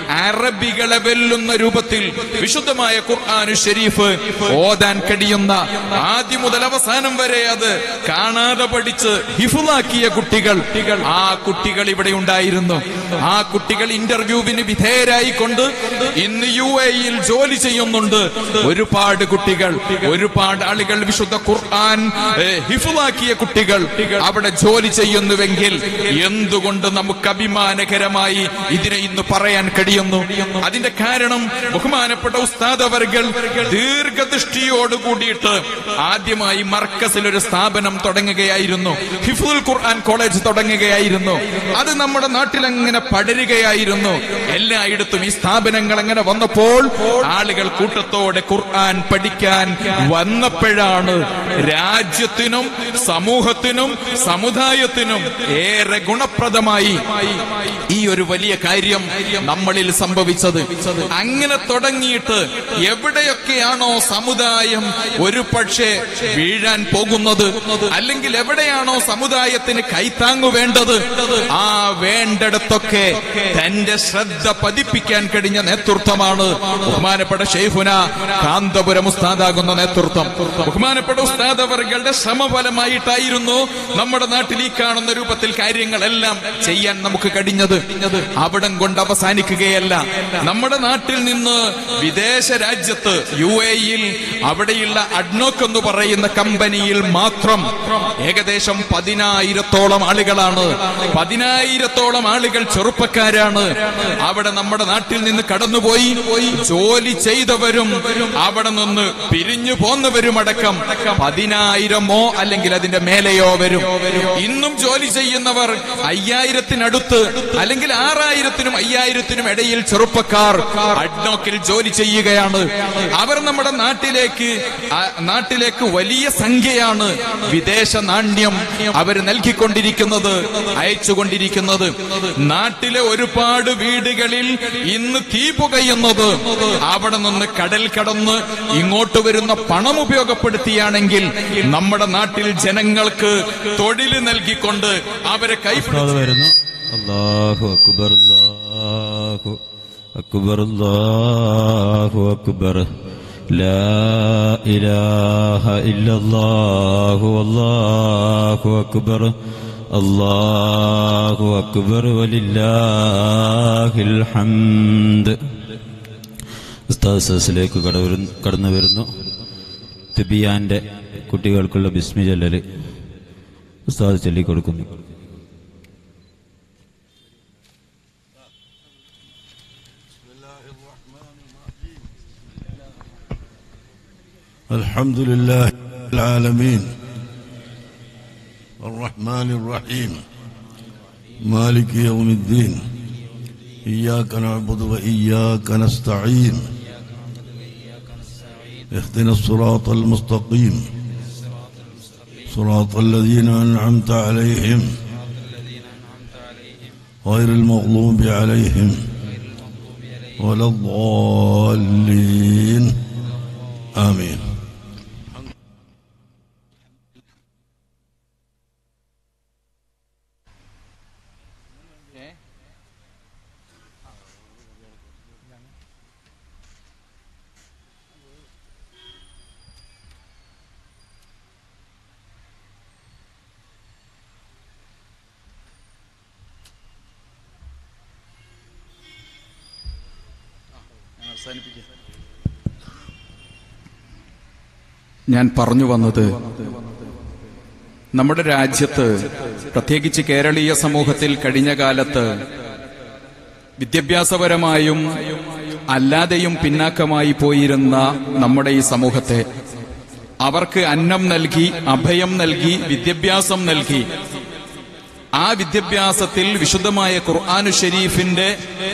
അറബികളെ വെല്ലുന്ന രൂപത്തിൽ വിശുദ്ധമായ ഖുർആാനു ഷരീഫ് ഓതാൻ കഴിയുന്ന ആദ്യം മുതൽ അവസാനം വരെ അത് കാണാതെ പഠിച്ച് ഹിഫുലാക്കിയ കുട്ടികൾ ആ കുട്ടികൾ ഇവിടെ ഉണ്ടായിരുന്നു ആ കുട്ടികൾ ഇന്റർവ്യൂവിന് വിധേയരായിക്കൊണ്ട് ഇന്ന് യു എയിൽ ജോലി ചെയ്യുന്നുണ്ട് ഒരുപാട് കുട്ടികൾ ഒരുപാട് ആളുകൾ വിശുദ്ധ ഖുർആൻ ഏ, ഹിഫുലാക്കിയ കുട്ടികൾ അവിടെ ജോലി ചെയ്യുന്നുവെങ്കിൽ എന്തുകൊണ്ട് നമുക്ക് അഭിമാനകരമായി ഇതിനെ ഇന്ന് പറയാൻ കഴിയുന്നു അതിന്റെ കാരണം ബഹുമാനപ്പെട്ട ഉസ്താദ് അവർകൾ ദീർഘദൃഷ്ടിയോട് കൂടിയിട്ട് ആദ്യമായി മർക്കസിൽ ഒരു സ്ഥാപനം തുടങ്ങുകയായിരുന്നു ഹിഫുൽ ഖുർആൻ കോളേജ് തുടങ്ങുകയായിരുന്നു അത് നമ്മുടെ നാട്ടിൽ അങ്ങനെ പടരുകയായിരുന്നു എല്ലായിടത്തും ഈ സ്ഥാപനങ്ങൾ അങ്ങനെ വന്നപ്പോൾ ആളുകൾ കൂട്ടത്തോടെ ഖുർആൻ പഠിക്കാൻ വന്നപ്പോഴാണ് രാജ്യത്തിനും സമൂഹത്തിനും സമുദായത്തിനും ഏറെ ഗുണപ്രദമായി ഈ ഒരു വലിയ കാര്യം നമ്മളിൽ സംഭവിച്ചത് അങ്ങനെ തുടങ്ങിയിട്ട് എവിടെയൊക്കെയാണോ സമുദായം ഒരു പക്ഷേ വീഴാൻ പോകുന്നത് അല്ലെങ്കിൽ എവിടെയാണോ സമുദായത്തിന് കൈത്താങ്ങു വേണ്ടത് ആ വേണ്ടിടത്തൊക്കെ തന്റെ ശ്രദ്ധ പതിപ്പിക്കാൻ കഴിഞ്ഞ നേതൃത്വമാണ് ബഹുമാനപ്പെട്ട ഷെയ്ഫുന കാന്തപുരം ഉസ്താദാകുന്ന നേതൃത്വം ബഹുമാനപ്പെട്ട ഉസ്താദ് അവരുടെ ശ്രമഫലമായിട്ടായിരുന്നു നമ്മുടെ നാട്ടിൽ ഈ കാണുന്ന രൂപത്തിൽ കാര്യങ്ങളെല്ലാം ചെയ്യാൻ നമുക്ക് കഴിഞ്ഞത് അവിടം കൊണ്ട് അവസാനിക്കുകയല്ല നമ്മുടെ നാട്ടിൽ നിന്ന് വിദേശ രാജ്യത്ത് യു എയിൽ അവിടെയുള്ള അഡ്നോക്ക് എന്ന് പറയുന്ന കമ്പനിയിൽ മാത്രം ഏകദേശം പതിനായിരത്തോളം ആളുകളാണ് പതിനായിരത്തോളം ആളുകൾ ചെറുപ്പക്കാരാണ് അവിടെ നമ്മുടെ നാട്ടിൽ നിന്ന് കടന്നുപോയി ജോലി ചെയ്തവരും അവിടെ നിന്ന് പിരിഞ്ഞു പോന്നവരുമടക്കം പതിനായിരമോ അല്ലെങ്കിൽ അതിന്റെ മേലെയോ വരും ഇന്നും ജോലി ചെയ്യുന്നവർ അയ്യായിരത്തിനടുത്ത് അല്ലെങ്കിൽ ആറായിരത്തിനും അയ്യായിരത്തിനും ഇടയിൽ ചെറുപ്പക്കാർ അഡ്നോക്കിൽ ജോലി ചെയ്യുകയാണ് അവർ നമ്മുടെ നാട്ടിലേക്ക് ആ, നാട്ടിലേക്ക് വലിയ സംഖ്യയാണ് വിദേശ നാണ്യം അവർ നൽകിക്കൊണ്ടിരിക്കുന്നത് അയച്ചുകൊണ്ടിരിക്കുന്നത് നാട്ടിലെ ഒരുപാട് വീടുകളിൽ ഇന്ന് തീ പുകയുന്നത് അവിടെ നിന്ന് കടൽ കടന്ന് ഇങ്ങോട്ട് വരുന്ന പണം ഉപയോഗപ്പെടുത്തിയാണെങ്കിൽ നമ്മുടെ നാട്ടിൽ ജനങ്ങൾക്ക് തൊഴിൽ നൽകിക്കൊണ്ട് അവരെ കൈപ്പിടിച്ച് ഉസ്താദ് വരുന്നു അല്ലാഹു അക്ബർ അല്ലാഹു അക്ബർ അല്ലാഹു അക്ബർ ലാ ഇലാഹ ഇല്ലല്ലാഹു അല്ലാഹു അക്ബർ അല്ലാഹു അക്ബർ വലില്ലാഹിൽ ഹംദ് ഉസ്താദ് സദസ്സിലേക്ക് കടവരു- കടന്നു വരുന്നു തിബിയാന്റെ കുട്ടികൾക്കുള്ള ബിസ്മി ചൊല്ലല് ഉസ്താദ് ചൊല്ലിക്കൊടുക്കുന്നു الحمد لله رب العالمين الرحمن الرحيم مالك يوم الدين إياك نعبد وإياك نستعين اهدنا الصراط المستقيم صراط الذين أنعمت عليهم غير المغضوب عليهم ولا الضالين آمين ഞാൻ പറഞ്ഞു വന്നത് നമ്മുടെ രാജ്യത്ത് പ്രത്യേകിച്ച് കേരളീയ സമൂഹത്തിൽ കഴിഞ്ഞ കാലത്ത് വിദ്യാഭ്യാസപരമായും അല്ലാതെയും പിന്നാക്കമായി പോയിരുന്ന നമ്മുടെ ഈ സമൂഹത്തെ അവർക്ക് അന്നം നൽകി അഭയം നൽകി വിദ്യാഭ്യാസം നൽകി ആ വിദ്യാഭ്യാസത്തിൽ വിശുദ്ധമായ ഖുർആാനു ഷരീഫിന്റെ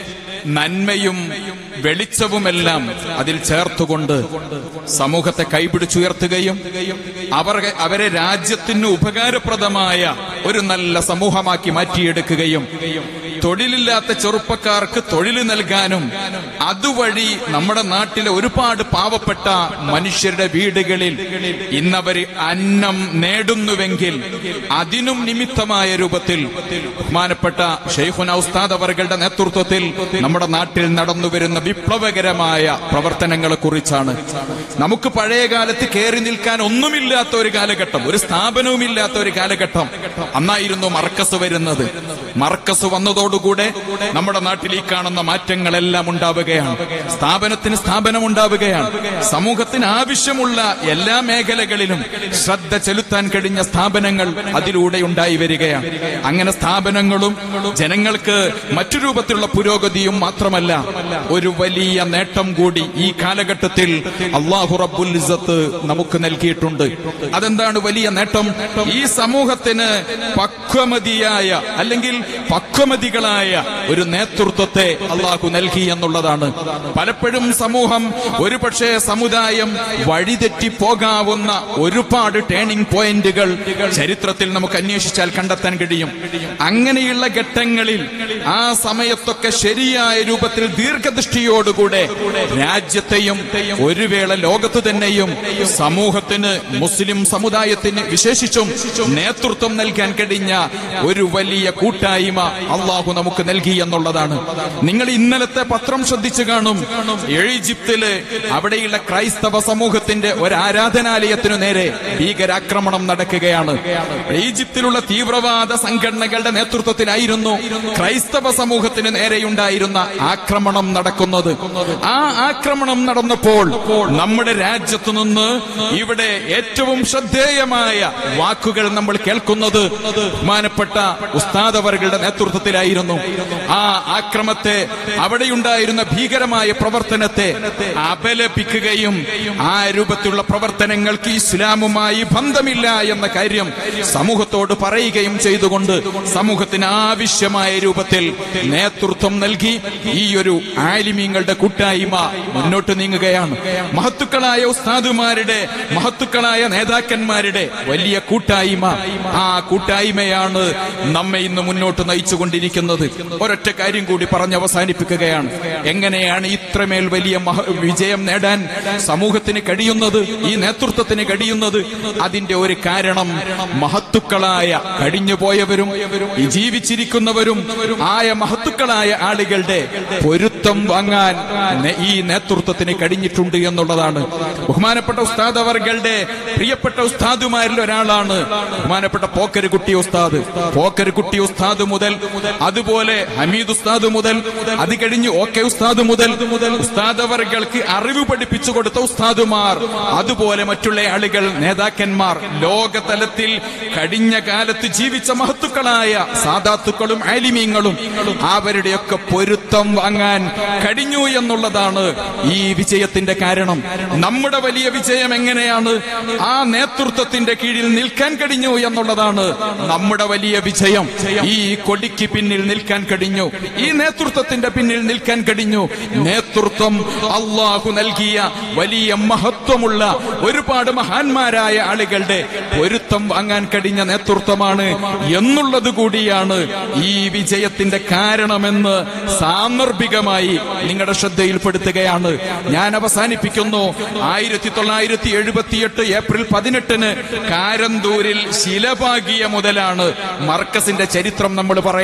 നന്മയും വെളിച്ചവുമെല്ലാം അതിൽ ചേർത്തുകൊണ്ട് സമൂഹത്തെ കൈപിടിച്ചുയർത്തുകയും അവർ അവരെ രാജ്യത്തിന് ഉപകാരപ്രദമായ ഒരു നല്ല സമൂഹമാക്കി മാറ്റിയെടുക്കുകയും തൊഴിലില്ലാത്ത ചെറുപ്പക്കാർക്ക് തൊഴിൽ നൽകാനും അതുവഴി നമ്മുടെ നാട്ടിലെ ഒരുപാട് പാവപ്പെട്ട മനുഷ്യരുടെ വീടുകളിൽ ഇന്നവർ അന്നം നേടുന്നുവെങ്കിൽ അതിനും നിമിത്തമായ രൂപത്തിൽ ബഹുമാനപ്പെട്ട ഷെയ്ഖുന ഉസ്താദ് അവരുടെ നേതൃത്വത്തിൽ നമ്മുടെ നാട്ടിൽ നടന്നുവരുന്ന വിപ്ലവകരമായ പ്രവർത്തനങ്ങളെ കുറിച്ചാണ് നമുക്ക് പഴയ കാലത്ത് കയറി നിൽക്കാൻ ഒന്നുമില്ലാത്ത ഒരു കാലഘട്ടം ഒരു സ്ഥാപനവും ഇല്ലാത്ത ഒരു കാലഘട്ടം അന്നായിരുന്നു മർക്കസ് വരുന്നത് മർക്കസ് വന്നതോടുകൂടെ നമ്മുടെ നാട്ടിൽ ഈ കാണുന്ന മാറ്റങ്ങളെല്ലാം ഉണ്ടാവുകയാണ് സ്ഥാപനത്തിന് സ്ഥാപനം ഉണ്ടാവുകയാണ് സമൂഹത്തിന് ആവശ്യമുള്ള എല്ലാ മേഖലകളിലും ശ്രദ്ധ ചെലുത്താൻ കഴിഞ്ഞ സ്ഥാപനങ്ങൾ അതിലൂടെ ഉണ്ടായി വരികയാണ് അങ്ങനെ സ്ഥാപനങ്ങളും ജനങ്ങൾക്ക് മറ്റു രൂപത്തിലുള്ള പുരോഗതിയും മാത്രമല്ല ഒരു വലിയ നേട്ടം കൂടി ഈ കാലഘട്ടത്തിൽ അള്ളാഹു റബ്ബുൽ ഇസ്സത്ത് നമുക്ക് നൽകിയിട്ടുണ്ട് അതെന്താണ് വലിയ നേട്ടം ഈ സമൂഹത്തിന് പക്വമതിയായ അല്ലെങ്കിൽ പക്വമതികളായ ഒരു നേതൃത്വത്തെ അള്ളാഹു നൽകി എന്നുള്ളതാണ് പലപ്പോഴും സമൂഹം ഒരുപക്ഷെ സമുദായം വഴിതെറ്റി പോകാവുന്ന ഒരുപാട് ടേണിംഗ് പോയിന്റുകൾ ചരിത്രത്തിൽ നമുക്ക് അന്വേഷിച്ചാൽ കണ്ടെത്താൻ കഴിയും അങ്ങനെയുള്ള ഘട്ടങ്ങളിൽ ആ സമയത്തൊക്കെ ശരിയായ രൂപത്തിൽ ദീർഘദൃഷ്ടിയോടുകൂടെ രാജ്യത്തെയും ഒരു വേള ലോകത്ത് തന്നെയും സമൂഹത്തിന് മുസ്ലിം സമുദായത്തിന് വിശേഷിച്ചും നേതൃത്വം നൽകാൻ കഴിഞ്ഞ ഒരു വലിയ കൂട്ടായ്മ അള്ളാഹു നമുക്ക് നൽകി എന്നുള്ളതാണ് നിങ്ങൾ ഇന്നലത്തെ പത്രം ശ്രദ്ധിച്ചു കാണും ഈജിപ്തില് അവിടെയുള്ള ക്രൈസ്തവ സമൂഹത്തിന്റെ ഒരു ആരാധനാലയത്തിനു നേരെ ഭീകരാക്രമണം നടക്കുകയാണ് ഈജിപ്തിലുള്ള തീവ്രവാദ സംഘടനകളുടെ നേതൃത്വത്തിലായിരുന്നു ക്രൈസ്തവ സമൂഹത്തിന് നേരെയുണ്ടായിരുന്ന ആക്രമണം നടക്കുന്നത് ആ ആക്രമണം നടന്നപ്പോൾ നമ്മുടെ രാജ്യത്തു നിന്ന് ഇവിടെ ഏറ്റവും ശ്രദ്ധേയമായ വാക്കുകൾ നമ്മൾ കേൾക്കുന്നത് ബഹുമാനപ്പെട്ട ഉസ്താദവറുകളുടെ നേതൃത്വത്തിലായിരുന്നു ആ ആക്രമത്തെ അവിടെയുണ്ടായിരുന്ന ഭീകരമായ പ്രവർത്തനത്തെ അപലപിക്കുകയും ആ രൂപത്തിലുള്ള പ്രവർത്തനങ്ങൾക്ക് ഇസ്ലാമുമായി ബന്ധമില്ല എന്ന കാര്യം സമൂഹത്തോട് പറയുകയും ചെയ്തുകൊണ്ട് സമൂഹത്തിന് ആവശ്യമായ രൂപത്തിൽ നേതൃത്വം നൽകി ഈ ഒരു ആലിമീങ്ങളുടെ കൂട്ടായ്മ മുന്നോട്ട് നീങ്ങുകയാണ് മഹത്തുക്കളായ ഉസ്താദുമാരുടെ മഹത്തുക്കളായ നേതാക്കന്മാരുടെ വലിയ കൂട്ടായ്മ ആ കൂട്ടായ്മയാണ് നമ്മെ ഇന്ന് മുന്നോട്ട് നയിച്ചുകൊണ്ടിരിക്കുന്നത് ഒരൊറ്റ കാര്യം കൂടി പറഞ്ഞ് അവസാനിപ്പിക്കുകയാണ് എങ്ങനെയാണ് ഇത്രമേൽ വലിയ മഹ- വിജയം നേടാൻ സമൂഹത്തിന് കഴിയുന്നത് ഈ നേതൃത്വത്തിന് കഴിയുന്നത് അതിന്റെ ഒരു കാരണം മഹത്തുക്കളായ കഴിഞ്ഞുപോയവരും ഈ ജീവിച്ചിരിക്കുന്നവരും ആയ മഹത്തുക്കളായ ആളുകളുടെ പൊരുത്തം വാങ്ങാൻ നേ- ഈ നേതൃത്വത്തിന് കഴിഞ്ഞിട്ടുണ്ട് എന്നുള്ളതാണ് ബഹുമാനപ്പെട്ട ഉസ്താദ് അവർകളുടെ പ്രിയപ്പെട്ട ഉസ്താദുമാരിൽ ഒരാളാണ് ബഹുമാനപ്പെട്ട പോക്കരുകുട്ടി ഉസ്താദ് പോക്കരുകുട്ടി ഉസ്താദ് മുതൽ അതുപോലെ ഹമീദ് ഉസ്താദ് മുതൽ അത് കഴിഞ്ഞ് ഓക്കെ ഉസ്താദ് മുതൽ ഉസ്താദ് അവർക്ക് അറിവ് പഠിപ്പിച്ചു കൊടുത്ത ഉസ്താദുമാർ അതുപോലെ മറ്റുള്ള ആളുകൾ നേതാക്കന്മാർ ലോകതലത്തിൽ കഴിഞ്ഞ കാലത്ത് ജീവിച്ച മഹത്തുക്കളായ സാധാത്തുക്കളും ആലിമീങ്ങളും അവരുടെയൊക്കെ പൊരുത്തം വാങ്ങാൻ കഴിഞ്ഞു എന്നുള്ളതാണ് ഈ വിജയത്തിന്റെ കാരണം നമ്മുടെ വലിയ വിജയം എങ്ങനെയാണ് ആ നേതൃത്വത്തിന്റെ കീഴിൽ നിൽക്കാൻ കഴിഞ്ഞു എന്നുള്ളതാണ് നമ്മുടെ വലിയ വിജയം ഈ കൊടിക്ക് പിന്നിൽ നിൽക്കാൻ കഴിഞ്ഞു ഈ നേതൃത്വത്തിന്റെ പിന്നിൽ നിൽക്കാൻ കഴിഞ്ഞു നേതൃത്വം അള്ളാഹു നൽകിയ വലിയ മഹത്വമുള്ള ഒരുപാട് മഹാന്മാരായ ആളുകളുടെ പൊരുത്തം വാങ്ങാൻ കഴിഞ്ഞ നേതൃത്വമാണ് എന്നുള്ളത് കൂടിയാണ് ഈ വിജയത്തിന്റെ കാരണമെന്ന് സാന്ദർഭികമായി നിങ്ങളുടെ ശ്രദ്ധയിൽപ്പെടുത്തുകയാണ് ഞാൻ അവസാനിപ്പിക്കുന്നു ആയിരത്തി തൊള്ളായിരത്തി എഴുപത്തിയെട്ട് ഏപ്രിൽ പതിനെട്ടിന് കാരന്തൂരിൽ ശിലപാകിയ മുതലാണ് മർക്കസിന്റെ ചരിത്രം നമ്മൾ പറയാറുള്ളത്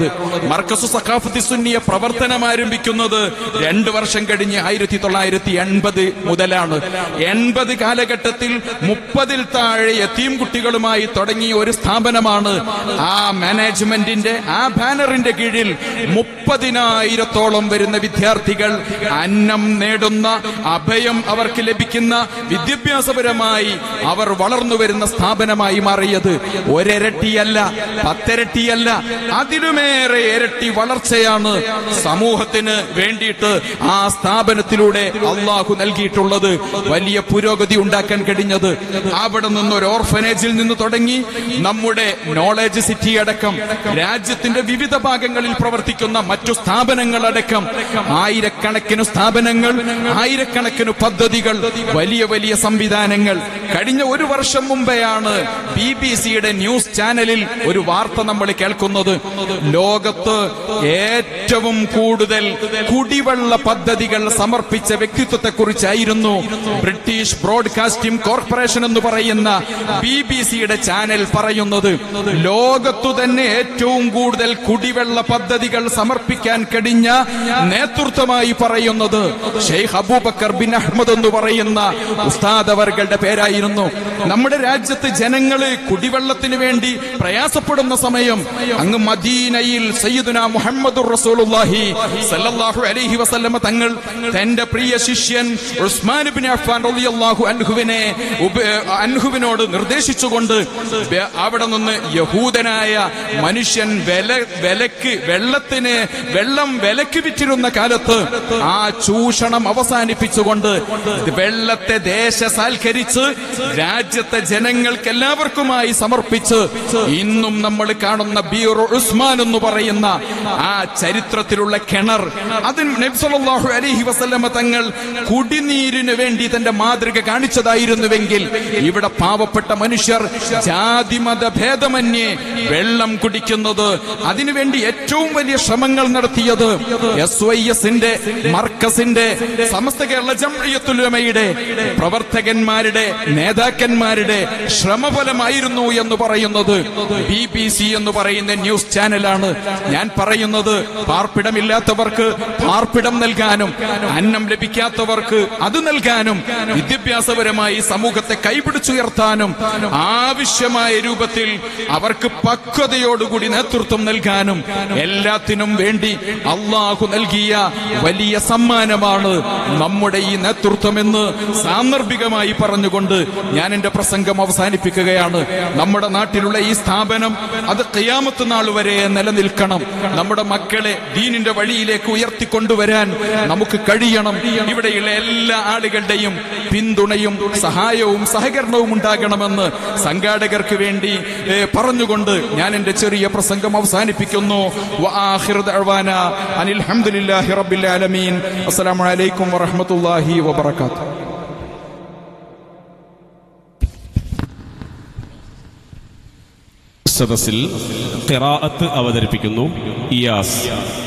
പറയാറുള്ളത് മർക്കസു സഖാഫത്തി സുന്നിയ പ്രവർത്തനം ആരംഭിക്കുന്നത് രണ്ടു വർഷം കഴിഞ്ഞ് ആയിരത്തി തൊള്ളായിരത്തി എൺപത് മുതലാണ് എൺപത് കാലഘട്ടത്തിൽ മുപ്പതിൽ താഴെ എത്തീം കുട്ടികളുമായി തുടങ്ങിയ ഒരു സ്ഥാപനമാണ് ആ മാനേജ്മെന്റിന്റെ ആ ബാനറിന്റെ കീഴിൽ മുപ്പതിനായിരത്തോളം വരുന്ന വിദ്യാർത്ഥികൾ അന്നം നേടുന്ന അഭയം അവർക്ക് ലഭിക്കുന്ന വിദ്യാഭ്യാസപരമായി അവർ വളർന്നു വരുന്ന സ്ഥാപനമായി മാറിയത് ഒരരട്ടിയല്ല പത്തിരട്ടിയല്ല അതിലുമേറെ ഇരട്ടി വളർച്ചയാണ് സമൂഹത്തിന് വേണ്ടിയിട്ട് ആ സ്ഥാപനത്തിലൂടെ അള്ളാഹു നൽകിയിട്ടുള്ളത് വലിയ പുരോഗതി ഉണ്ടാക്കാൻ കഴിഞ്ഞത് അവിടെ നിന്ന് ഒരു ഓർഫനേജിൽ നിന്ന് തുടങ്ങി നമ്മുടെ നോളജ് സിറ്റി അടക്കം രാജ്യത്തിന്റെ വിവിധ ഭാഗങ്ങളിൽ പ്രവർത്തിക്കുന്ന മറ്റു സ്ഥാപനങ്ങളടക്കം ആയിരക്കണക്കിന് സ്ഥാപനങ്ങൾ ആയിരക്കണക്കിന് പദ്ധതികൾ വലിയ വലിയ സംവിധാനങ്ങൾ കഴിഞ്ഞ ഒരു വർഷം മുമ്പെയാണ് ബി ബി സിയുടെ ന്യൂസ് ചാനലിൽ ഒരു വാർത്ത നമ്മൾ കേൾക്കുന്നത് ലോകത്ത് ഏറ്റവും കൂടുതൽ കുടിവെള്ള പദ്ധതികൾ സമർപ്പിച്ച വ്യക്തിത്വത്തെ കുറിച്ചായിരുന്നു ബ്രിട്ടീഷ് ബ്രോഡ്കാസ്റ്റിംഗ് കോർപ്പറേഷൻ എന്ന് പറയുന്ന ബി ബി സിയുടെ ചാനൽ പറയുന്നത് ലോകത്തു തന്നെ ഏറ്റവും കൂടുതൽ കുടിവെള്ള പദ്ധതികൾ സമർപ്പിക്കാൻ കഴിഞ്ഞ നേതൃത്വമായി പറയുന്നത് ഷെയ്ഖ് അബൂബക്കർ ബിൻ അഹമ്മദ് എന്ന് പറയുന്ന ഉസ്താദ് അവர்களுടെ പേരായിരുന്നു നമ്മുടെ രാജ്യത്ത് ജനങ്ങള് കുടിവെള്ളത്തിന് വേണ്ടി പ്രയാസപ്പെടുന്ന സമയം അങ്ങ് മദീനയിൽ സയ്യിദുന മുഹമ്മദ് റസൂലുള്ളാഹി സല്ലല്ലാഹു അലൈഹി വസല്ലമ തങ്ങൾ തന്റെ പ്രിയ ശിഷ്യൻ ഉസ്മാൻ ബിൻ അഫ്ഫാൻ റളിയല്ലാഹു അൻഹുവിനെ ഉപ- അൻഹുവിനോട് നിർദ്ദേശിച്ചുകൊണ്ട് ബെ- അവിടെ നിന്ന് യഹൂദനായ മനുഷ്യൻ വില വിലക്ക് വെള്ളത്തിന് വെള്ളം വിലക്ക് വിറ്റിരുന്ന കാലത്ത് ആ ചൂഷണം അവസാനിപ്പിച്ചുകൊണ്ട് ഇത് വെള്ളത്തെ ദേശസാൽക്കരിച്ച് രാജ്യത്തെ ജനങ്ങൾക്ക് എല്ലാവർക്കുമായി സമർപ്പിച്ച് ഇന്നും നമ്മൾ കാണുന്ന ബീർ ഉസ്മാൻ എന്ന് പറയുന്ന ആ ചരിത്രത്തിലുള്ള കിണർ അതിന് നബ്സല്ലാഹു അലൈഹി വസല്ലമ തങ്ങൾ കുടിനീരിന് വേണ്ടി തന്റെ മാതൃക കാണിച്ചതായിരുന്നുവെങ്കിൽ ഇവിടെ പാവപ്പെട്ട മനുഷ്യർ ജാതിമത ഭേദമന്യേ വെള്ളം കുടിക്കുന്നത് അതിനുവേണ്ടി ഏറ്റവും വലിയ ശ്രമങ്ങൾ നടത്തിയത് എസ് വൈ എസിന്റെ മർക്കസിന്റെ സമസ്ത കേരള ജംഇയ്യത്തുലമയുടെ പ്രവർത്തകന്മാരുടെ നേതാക്കന്മാരുടെ ശ്രമഫലമായിരുന്നു എന്ന് പറയുന്നത് ബി ബി സി എന്ന് പറയുന്ന ന്യൂസ് ചാനലാണ് ഞാൻ പറയുന്നത് പാർപ്പിടമില്ലാത്തവർക്ക് പാർപ്പിടം നൽകാനും അന്നം ലഭിക്കാത്തവർക്ക് അത് നൽകാനും വിദ്യാഭ്യാസപരമായി സമൂഹത്തെ കൈപിടിച്ചുയർത്താനും ആവശ്യമായ രൂപത്തിൽ അവർക്ക് പക്വതയോടുകൂടി നേതൃത്വം നൽകാനും എല്ലാത്തിനും വേണ്ടി അള്ളാഹു നൽകിയ വലിയ സമ്മാനമാണ് നമ്മുടെ ഈ നേതൃത്വമെന്ന് സാന്ദർഭികമായി പറഞ്ഞുകൊണ്ട് ഞാൻ എന്റെ പ്രസംഗം അവസാനിപ്പിക്കുകയാണ് നമ്മുടെ നാട്ടിലുള്ള ഈ സ്ഥാപനം അത് കയ്യാമത്ത് നാൾ വരെ നിലനിൽക്കണം നമ്മുടെ മക്കളെ ദീനിന്റെ വഴിയിലേക്ക് ഉയർത്തിക്കൊണ്ടുവരാൻ നമുക്ക് കഴിയണം ഇവിടെയുള്ള എല്ലാ ആളുകളുടെയും പിന്തുണയും സഹായവും സഹകരണവും ഉണ്ടാകണമെന്ന് സംഘാടകർക്ക് വേണ്ടി ഏ, പറഞ്ഞുകൊണ്ട് ഞാൻ എന്റെ ചെറിയ പ്രസംഗം അവസാനിപ്പിക്കുന്നു വആഖിറു ദഅ്വാന അനിൽ ഹംദുലില്ലാഹി റബ്ബിൽ ആലമീൻ അസ്സലാമു അലൈക്കും വറഹ്മത്തുള്ളാഹി വബറകാതുഹു സദസ്സിൽ ഖിറാഅത്ത് അവതരിപ്പിക്കുന്നു ഇയാസ്